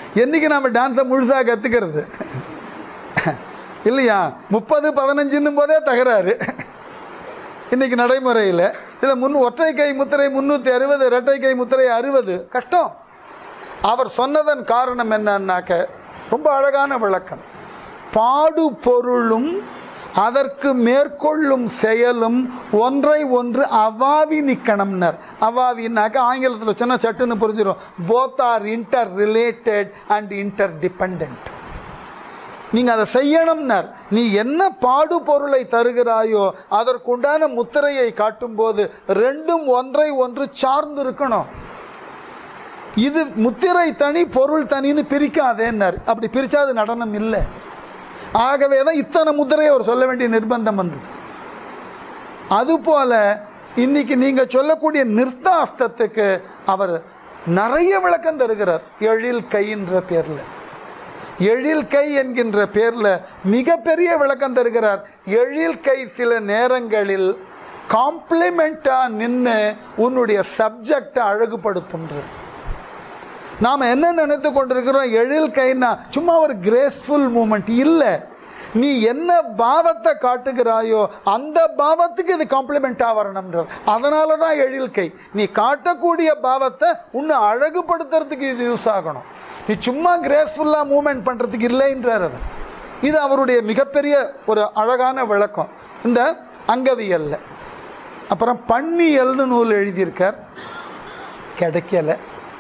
என்னைக்கு நம்ம டான்ஸை முழுசாக கற்றுக்கிறது இல்லையா முப்பது பதினஞ்சுன்னும் போதே தகராறு இன்னைக்கு நடைமுறையில் இதில் முன் ஒற்றை கை முத்திரை முந்நூற்றி அறுபது இரட்டை கை முத்திரை அறுபது கஷ்டம் அவர் சொன்னதன் காரணம் என்னன்னாக்க ரொம்ப அழகான விளக்கம் பாடு பொருளும் அதற்கு மேற்கொள்ளும் செயலும் ஒன்றை ஒன்று அவாவி நிற்கணும்னர் அவாவின்னாக்க ஆங்கிலத்தில் சொன்னால் சட்டுன்னு புரிஞ்சிடும் both are interrelated and interdependent நீங்கள் அதை செய்யணும்னர் நீ என்ன பாடு பொருளை தருகிறாயோ அதற்குண்டான முத்திரையை காட்டும்போது ரெண்டும் ஒன்றை ஒன்று சார்ந்து இருக்கணும் இது முத்திரை தனி பொருள் தனின்னு பிரிக்காதேன்னார் அப்படி பிரிச்சா அது நடனம் இல்லை ஆகவே தான் இத்தனை முத்திரையை அவர் சொல்ல வேண்டிய நிர்பந்தம் வந்தது அதுபோல இன்னைக்கு நீங்க சொல்லக்கூடிய நிர்த்தாஸ்தத்துக்கு அவர் நிறைய விளக்கம் தருகிறார் எழில் கைன்ற பேர்ல எழில் கை என்கின்ற பேர்ல மிகப்பெரிய விளக்கம் தருகிறார் எழில் கை சில நேரங்களில் காம்ப்ளிமெண்டா நின்று உன்னுடைய சப்ஜெக்டை அழகுபடுத்துன்றது நாம் என்ன நினைத்து கொண்டிருக்கிறோம் எழில் கைன்னா சும்மா ஒரு கிரேஸ்ஃபுல் மூமெண்ட் இல்லை நீ என்ன பாவத்தை காட்டுகிறாயோ அந்த பாவத்துக்கு இது காம்ப்ளிமெண்ட்டாக வரணும்ன்றார் அதனால தான் எழில் கை நீ காட்டக்கூடிய பாவத்தை இன்னும் அழகுபடுத்துறதுக்கு இது யூஸ் ஆகணும் நீ சும்மா கிரேஸ்ஃபுல்லாக மூமெண்ட் பண்ணுறதுக்கு இல்லைன்றார் அது இது அவருடைய மிகப்பெரிய ஒரு அழகான விளக்கம் இந்த அங்கவியல்ல அப்புறம் பன்னியல்னு நூல் எழுதியிருக்கார் கிடைக்கல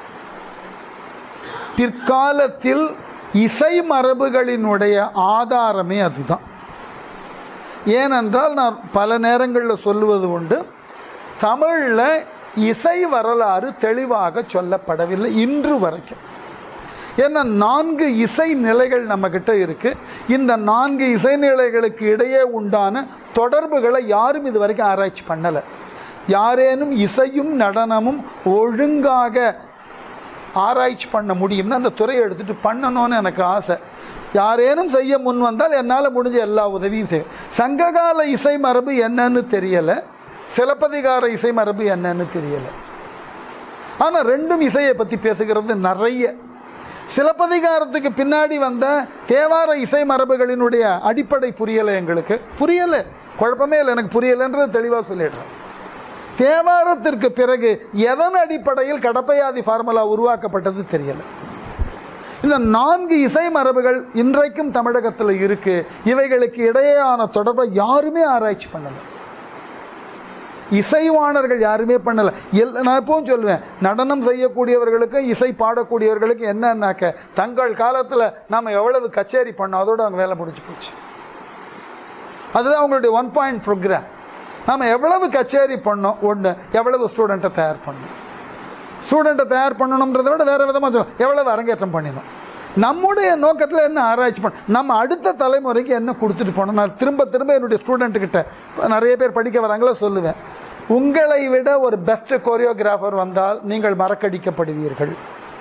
பிற்காலத்தில் இசை மரபுகளினுடைய ஆதாரமே அதுதான் ஏனென்றால் நான் பல நேரங்களில் சொல்லுவது உண்டு தமிழில் இசை வரலாறு தெளிவாக சொல்லப்படவில்லை இன்று வரைக்கும் ஏன்னா நான்கு இசை நிலைகள் நம்மக்கிட்ட இருக்கு இந்த நான்கு இசை நிலைகளுக்கு இடையே உண்டான தொடர்புகளை யாரும் இது வரைக்கும் ஆராய்ச்சி பண்ணலை யாரேனும் இசையும் நடனமும் ஒழுங்காக ஆராய்ச்சி பண்ண முடியும்னு அந்த துறையை எடுத்துட்டு பண்ணணும்னு எனக்கு ஆசை யாரேனும் செய்ய முன் வந்தால் என்னால் முடிஞ்ச எல்லா உதவியும் செய்யும் சங்ககால இசை மரபு என்னன்னு தெரியலை சிலப்பதிகார இசை மரபு என்னன்னு தெரியலை ஆனால் ரெண்டும் இசையை பற்றி பேசுகிறது நிறைய சிலப்பதிகாரத்துக்கு பின்னாடி வந்த தேவார இசை மரபுகளினுடைய அடிப்படை புரியலை எங்களுக்கு புரியலை குழப்பமே இல்லை எனக்கு புரியலைன்றது தெளிவாக சொல்லிடுறேன் தேவாரத்திற்கு பிறகு எதன் அடிப்படையில் கடப்பையாதி ஃபார்முலா உருவாக்கப்பட்டது தெரியல இந்த நான்கு இசை மரபுகள் இன்றைக்கும் தமிழகத்தில் இருக்கு இவைகளுக்கு இடையேயான தொடர்பை யாருமே ஆராய்ச்சி பண்ணலை இசைவாணர்கள் யாருமே பண்ணலை எல் நான் எப்பவும் சொல்லுவேன் நடனம் செய்யக்கூடியவர்களுக்கு இசை பாடக்கூடியவர்களுக்கு என்னன்னாக்க தங்கள் காலத்தில் நாம் எவ்வளவு கச்சேரி பண்ணோம் அதோடு அவங்க வேலை முடிஞ்சு போச்சு அதுதான் அவங்களுடைய ஒன் பாயிண்ட் ப்ரோக்ராம் நாம் எவ்வளவு கச்சேரி பண்ணோம் ஒன்று எவ்வளவு ஸ்டூடெண்ட்டை தயார் பண்ணோம் ஸ்டூடெண்ட்டை தயார் பண்ணணுன்றதை விட வேறு விதமாக சொல்லணும் எவ்வளவு அரங்கேற்றம் பண்ணினோம் நம்முடைய நோக்கத்தில் என்ன ஆராய்ச்சி பண்ண நம்ம அடுத்த தலைமுறைக்கு என்ன கொடுத்துட்டு போனோம் நான் திரும்ப திரும்ப என்னுடைய ஸ்டூடெண்ட்டுக்கிட்ட நிறைய பேர் படிக்க வராங்களோ சொல்லுவேன் உங்களை விட ஒரு பெஸ்ட் கோரியோகிராஃபர் வந்தால் நீங்கள் மறக்கடிக்கப்படுவீர்கள்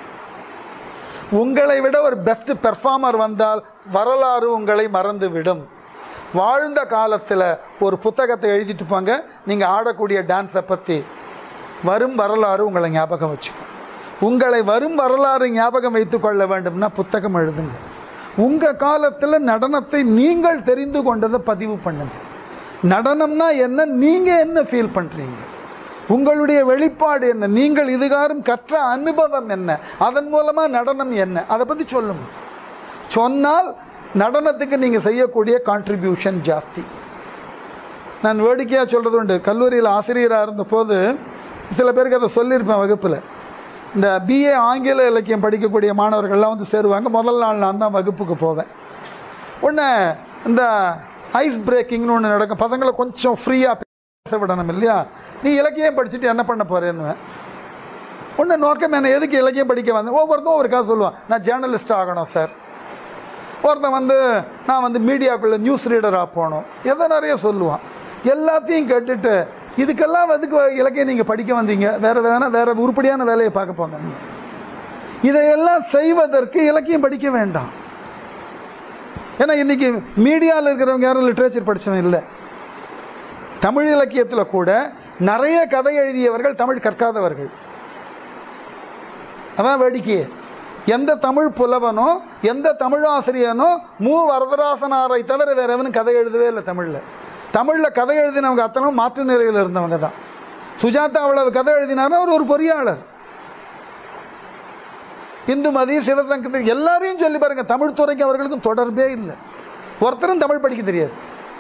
உங்களை விட ஒரு பெஸ்ட் பெர்ஃபார்மர் வந்தால் வரலாறு உங்களை மறந்துவிடும் வாழ்ந்த காலத்தில் ஒரு புத்தகத்தை எழுதிட்டு போங்க நீங்கள் ஆடக்கூடிய டான்ஸை பற்றி வரும் வரலாறு உங்களை ஞாபகம் வச்சுக்கும் உங்களை வரும் வரலாறு ஞாபகம் வைத்துக் கொள்ள வேண்டும்னா புத்தகம் எழுதுங்க உங்கள் காலத்தில் நடனத்தை நீங்கள் தெரிந்து கொண்டதை பதிவு பண்ணுங்க நடனம்னா என்ன நீங்கள் என்ன ஃபீல் பண்ணுறீங்க உங்களுடைய வெளிப்பாடு என்ன நீங்கள் இதுகாரும் கற்ற அனுபவம் என்ன அதன் மூலமாக நடனம் என்ன அதை பற்றி சொல்லுங்க சொன்னால் நடனத்துக்கு நீங்கள் செய்யக்கூடிய கான்ட்ரிபியூஷன் ஜாஸ்தி நான் வேடிக்கையாக சொல்கிறது உண்டு கல்லூரியில் ஆசிரியராக இருந்தபோது சில பேருக்கு அதை சொல்லியிருப்பேன் வகுப்பில் இந்த பிஏ ஆங்கில இலக்கியம் படிக்கக்கூடிய மாணவர்கள்லாம் வந்து சேருவாங்க முதல் நாள் நான் தான் வகுப்புக்கு போவேன் உடனே இந்த ஐஸ் பிரேக்கிங்னு ஒன்று நடக்கும் பசங்களை கொஞ்சம் ஃப்ரீயாக பேச விடணும் இல்லையா நீ இலக்கியம் படிச்சுட்டு என்ன பண்ண போகிறேன்னு ஒன்று நோக்கம் என்ன எதுக்கு இலக்கியம் படிக்க வந்தேன் ஒவ்வொருத்தரும் ஒருக்கா சொல்லுவான் நான் ஜேர்னலிஸ்ட் ஆகணும் சார் ஒருத்தன் வந்து நான் வந்து மீடியாக்குள்ளே நியூஸ் ரீடராக போகணும் எதை நிறைய சொல்லுவான் எல்லாத்தையும் கேட்டுட்டு இதுக்கெல்லாம் எதுக்கு இலக்கியம் நீங்கள் படிக்க வந்தீங்க வேறு வேணா வேறு உருப்படியான வேலையை பார்க்க போங்க இதையெல்லாம் செய்வதற்கு இலக்கியம் படிக்க வேண்டாம் ஏன்னா இன்னைக்கு மீடியாவில் இருக்கிறவங்க யாரும் லிட்ரேச்சர் படித்தவன் இல்லை தமிழ் இலக்கியத்தில் கூட நிறைய கதை எழுதியவர்கள் தமிழ் கற்காதவர்கள் அதான் வேடிக்கையே எந்த தமிழ் புலவனோ எந்த தமிழாசிரியனோ மு வரதராசனாரை தவிர வேற எவனும் கதை எழுதவே இல்லை தமிழில் தமிழில் கதை எழுதினவங்க அத்தனை மாற்று நிலையில் இருந்தவங்க தான் சுஜாதா அவ்வளவு கதை எழுதினாருன்னா அவர் ஒரு பொறியாளர் இந்துமதி சிவசங்கத்தில் எல்லாரையும் சொல்லி பாருங்க தமிழ் துறைக்கு அவர்களுக்கும் தொடர்பே இல்லை ஒருத்தரும் தமிழ் படிக்க தெரியாது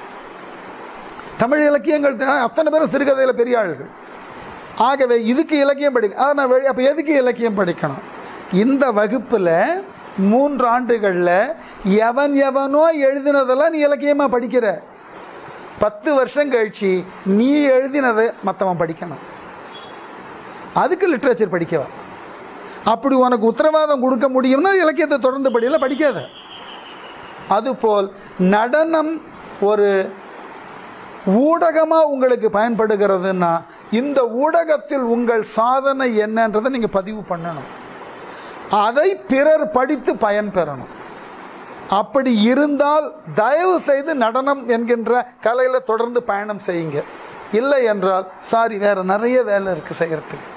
தமிழ் இலக்கியங்கள் தெ- அத்தனை பேரும் சிறுகதையில் பெரிய ஆள்கள் ஆகவே இதுக்கு இலக்கியம் படிக்க ஆ, நான் வெளி- அப்போ எதுக்கு இலக்கியம் படிக்கணும் இந்த வகுப்பில் மூன்று ஆண்டுகளில் எவன் எவனோ எழுதினதெல்லாம் நீ இலக்கியமாக படிக்கிற பத்து வருஷம் கழிச்சு நீ எழுதினதை மற்றவன் படிக்கணும் அதுக்கு லிட்ரேச்சர் படிக்கவா அப்படி உனக்கு உத்தரவாதம் கொடுக்க முடியும்னா இலக்கியத்தை தொடர்ந்து படியல படிக்காத அதுபோல் நடனம் ஒரு ஊடகமாக உங்களுக்கு பயன்படுகிறதுன்னா இந்த ஊடகத்தில் உங்கள் சாதனை என்னன்றதை நீங்கள் பதிவு பண்ணணும் அதை பிறர் படித்து பயன் பெறணும் அப்படி இருந்தால் தயவு செய்து நடனம் என்கின்ற கலையில் தொடர்ந்து பயணம் செய்யுங்க இல்லை என்றால் சாரி வேற நிறைய வேலை இருக்குது செய்கிறதுக்கு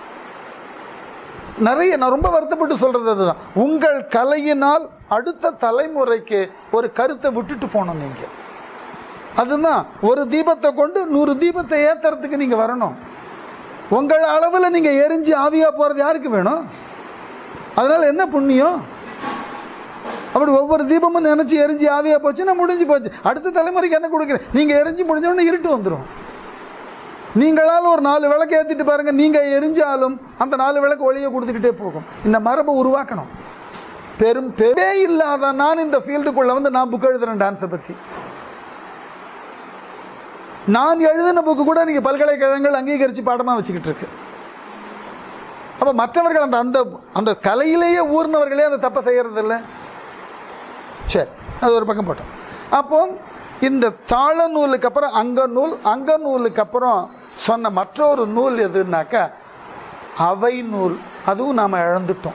நிறைய நான் ரொம்ப வருத்தப்பட்டு சொல்கிறது அதுதான் உங்கள் கலையினால் அடுத்த தலைமுறைக்கு ஒரு கருத்தை விட்டுட்டு போகணும் நீங்கள் அதுதான் ஒரு தீபத்தை கொண்டு நூறு தீபத்தை ஏத்துறதுக்கு நீங்கள் வரணும் உங்கள் அளவில் நீங்கள் எரிஞ்சு ஆவியாக போகிறது யாருக்கு வேணும் அதனால் என்ன புண்ணியம் அப்படி ஒவ்வொரு தீபமும் நினச்சி எரிஞ்சு ஆவியாக போச்சுன்னா முடிஞ்சு போச்சு அடுத்த தலைமுறைக்கு என்ன கொடுக்குறேன் நீங்கள் எரிஞ்சு முடிஞ்ச உடனே இருட்டு வந்துடும் நீங்களால் ஒரு நாலு விளக்கு ஏற்றிட்டு பாருங்கள் நீங்கள் எரிஞ்சாலும் அந்த நாலு விளக்கு ஒளியை கொடுத்துக்கிட்டே போகும் இந்த மரபை உருவாக்கணும் பெரும் பெருவே இல்லாத நான் இந்த ஃபீல்டுக்குள்ளே வந்து நான் புக் எழுதுறேன் டான்ஸை பற்றி நான் எழுதின புக்கு கூட நீங்கள் பல்கலைக்கழகங்கள் அங்கீகரித்து பாடமாக வச்சுக்கிட்டு இருக்கு அப்போ மற்றவர்கள் அந்த அந்த அந்த கலையிலேயே ஊர்னவர்களே அந்த தப்பை செய்கிறதில்ல சரி அது ஒரு பக்கம் போட்டோம் அப்போ இந்த தாள நூலுக்கு அப்புறம் அங்க நூல் அங்க நூலுக்கு அப்புறம் சொன்ன மற்றொரு நூல் எதுனாக்கா அவை நூல் அதுவும் நாம் இழந்துட்டோம்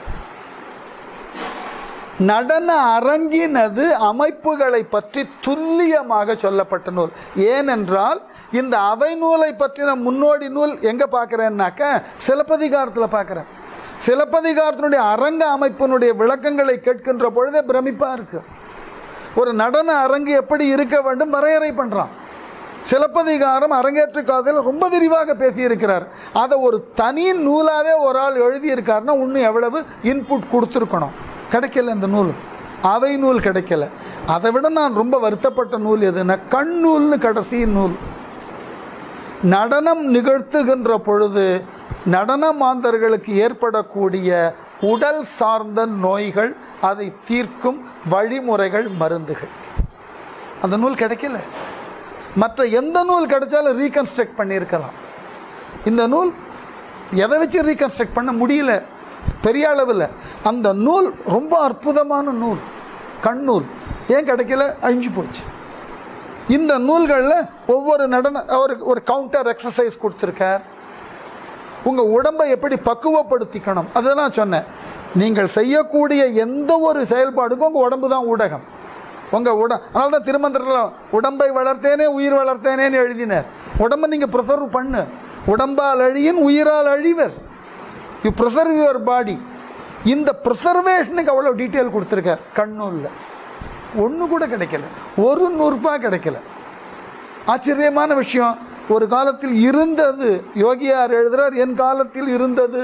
நடன அரங்கினது அமைப்புகளை பற்றி துல்லியமாக சொல்லப்பட்ட நூல் ஏனென்றால் இந்த அவை நூலை பற்றின முன்னோடி நூல் எங்கே பார்க்குறேன்னாக்க சிலப்பதிகாரத்தில் பார்க்குறேன் சிலப்பதிகாரத்தினுடைய அரங்க அமைப்பினுடைய விளக்கங்களை கேட்கின்ற பொழுதே பிரமிப்பாக இருக்கு ஒரு நடன அரங்கு எப்படி இருக்க வேண்டும் வரையறை பண்ணுறான் சிலப்பதிகாரம் அரங்கேற்று காதல் ரொம்ப விரிவாக பேசியிருக்கிறார் அதை ஒரு தனி நூலாகவே ஒரு ஆள் எழுதியிருக்காருன்னா இன்னும் எவ்வளவு இன்புட் கொடுத்துருக்கணும் கிடைக்கல இந்த நூல் அவை நூல் கிடைக்கல அதை விட நான் ரொம்ப வருத்தப்பட்ட நூல் எதுன்னா கண்ணூல்னு கடைசி நூல் நடனம் நிகழ்த்துகின்ற பொழுது நடன மாந்தர்களுக்கு ஏற்படக்கூடிய உடல் சார்ந்த நோய்கள் அதை தீர்க்கும் வழிமுறைகள் மருந்துகள் அந்த நூல் கிடைக்கல மற்ற எந்த நூல் கிடைச்சாலும் ரீகன்ஸ்ட்ரக்ட் பண்ணியிருக்கலாம் இந்த நூல் எதை வச்சு ரீகன்ஸ்ட்ரக்ட் பண்ண முடியல பெரிய அளவில் அந்த நூல் ரொம்ப அற்புதமான நூல் கண்ணூல் ஏன் கிடைக்கல அழிஞ்சு போச்சு இந்த நூல்களில் ஒவ்வொரு நடன அவருக்கு ஒரு கவுண்டர் எக்ஸசைஸ் கொடுத்துருக்கார் உங்கள் உடம்பை எப்படி பக்குவப்படுத்திக்கணும் அதை நான் சொன்னேன் நீங்கள் செய்யக்கூடிய எந்த ஒரு செயல்பாடுக்கும் உங்கள் உடம்பு தான் ஊடகம் உங்கள் உட அதனால தான் திருமந்திரத்தில் உடம்பை வளர்த்தேனே உயிர் வளர்த்தேனேன்னு எழுதினார் உடம்பை நீங்கள் ப்ரிசர்வ் பண்ணு உடம்பால் அழியின் உயிரால் அழிவர் யூ ப்ரிசர்வ் யுவர் பாடி இந்த ப்ரிசர்வேஷனுக்கு அவ்வளோ டீட்டெயில் கொடுத்துருக்கார் கண்ணூரில் ஒன்று கூட கிடைக்கல ஒரு நூறுபா கிடைக்கல ஆச்சரியமான விஷயம் ஒரு காலத்தில் இருந்தது யோகியார் எழுதுறார் என் காலத்தில் இருந்தது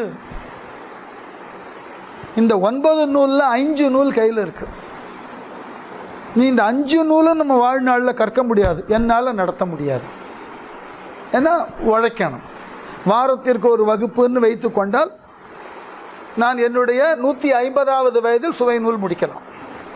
இந்த ஒன்பது நூலில் அஞ்சு நூல் கையில் இருக்கு நீ இந்த அஞ்சு நூலும் நம்ம வாழ்நாளில் கற்க முடியாது என்னால் நடத்த முடியாது ஏன்னா உழைக்கணும் வாரத்திற்கு ஒரு வகுப்புன்னு வைத்து கொண்டால் நான் என்னுடைய நூற்றி ஐம்பதாவது வயதில் சுவை நூல் முடிக்கலாம்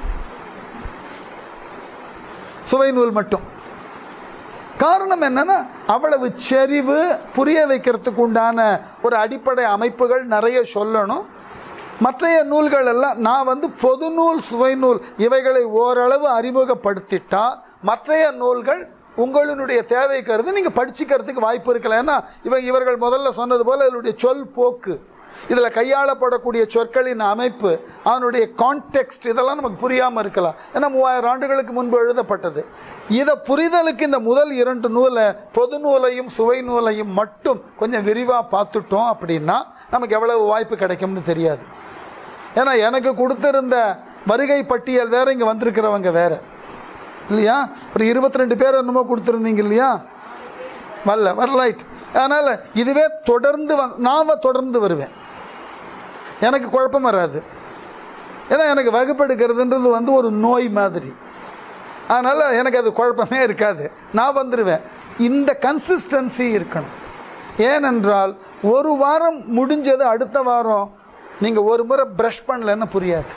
சுவை நூல் மட்டும் காரணம் என்னன்னா அவ்வளவு செறிவு புரிய வைக்கிறதுக்கு உண்டான ஒரு அடிப்படை அமைப்புகள் நிறைய சொல்லணும் மற்றைய நூல்கள் எல்லாம் நான் வந்து பொது நூல் சுவை நூல் இவைகளை ஓரளவு அறிமுகப்படுத்திட்டா மற்றைய நூல்கள் உங்களினுடைய தேவை கருது நீங்கள் படிச்சுக்கிறதுக்கு வாய்ப்பு இருக்கல ஏன்னா இவ இவர்கள் முதல்ல சொன்னது போல் இதனுடைய சொல் போக்கு இதில் கையாளப்படக்கூடிய சொற்களின் அமைப்பு அதனுடைய கான்டெக்ஸ்ட் இதெல்லாம் நமக்கு புரியாமல் இருக்கலாம் ஏன்னா மூவாயிரம் ஆண்டுகளுக்கு முன்பு எழுதப்பட்டது இதை புரிதலுக்கு இந்த முதல் இரண்டு நூலை பொது நூலையும் சுவை நூலையும் மட்டும் கொஞ்சம் விரிவாக பார்த்துட்டோம் அப்படின்னா நமக்கு எவ்வளவு வாய்ப்பு கிடைக்கும்னு தெரியாது ஏன்னா எனக்கு கொடுத்திருந்த வருகை பட்டியல் வேற இங்கே வந்திருக்கிறவங்க வேற இல்லையா ஒரு இருபத்தி ரெண்டு பேர் என்னமோ கொடுத்துருந்தீங்க இல்லையா வரல வரலைட் அதனால் இதுவே தொடர்ந்து வந் நான் தொடர்ந்து வருவேன் எனக்கு குழப்பம் வராது ஏன்னா எனக்கு வகுப்பெடுக்கிறதுன்றது வந்து ஒரு நோய் மாதிரி அதனால் எனக்கு அது குழப்பமே இருக்காது நான் வந்துடுவேன் இந்த கன்சிஸ்டன்சி இருக்கணும் ஏனென்றால் ஒரு வாரம் முடிஞ்சது அடுத்த வாரம் நீங்கள் ஒரு முறை ப்ரஷ் பண்ணலன்னு புரியாது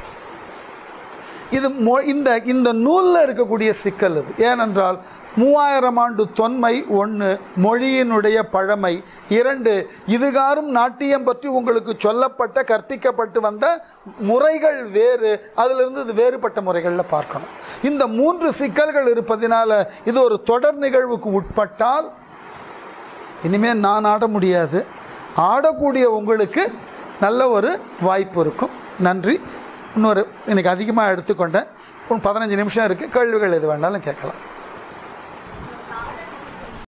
இது மொ இந்த இந்த நூலில் இருக்கக்கூடிய சிக்கல் இது ஏனென்றால் மூவாயிரம் ஆண்டு தொன்மை ஒன்று மொழியினுடைய பழமை இரண்டு இதுகாரும் நாட்டியம் பற்றி உங்களுக்கு சொல்லப்பட்ட கற்பிக்கப்பட்டு வந்த முறைகள் வேறு அதிலிருந்து இது வேறுபட்ட முறைகளில் பார்க்கணும் இந்த மூன்று சிக்கல்கள் இருப்பதினால இது ஒரு தொடர் நிகழ்வுக்கு உட்பட்டால் இனிமேல் நான் ஆட முடியாது ஆடக்கூடிய உங்களுக்கு நல்ல ஒரு வாய்ப்பு இருக்கும் நன்றி இன்னொரு எனக்கு அதிகமாக எடுத்துக்கொண்டேன் ஒரு பதினஞ்சு நிமிஷம் இருக்குது கேள்விகள் எது வேணாலும் கேட்கலாம்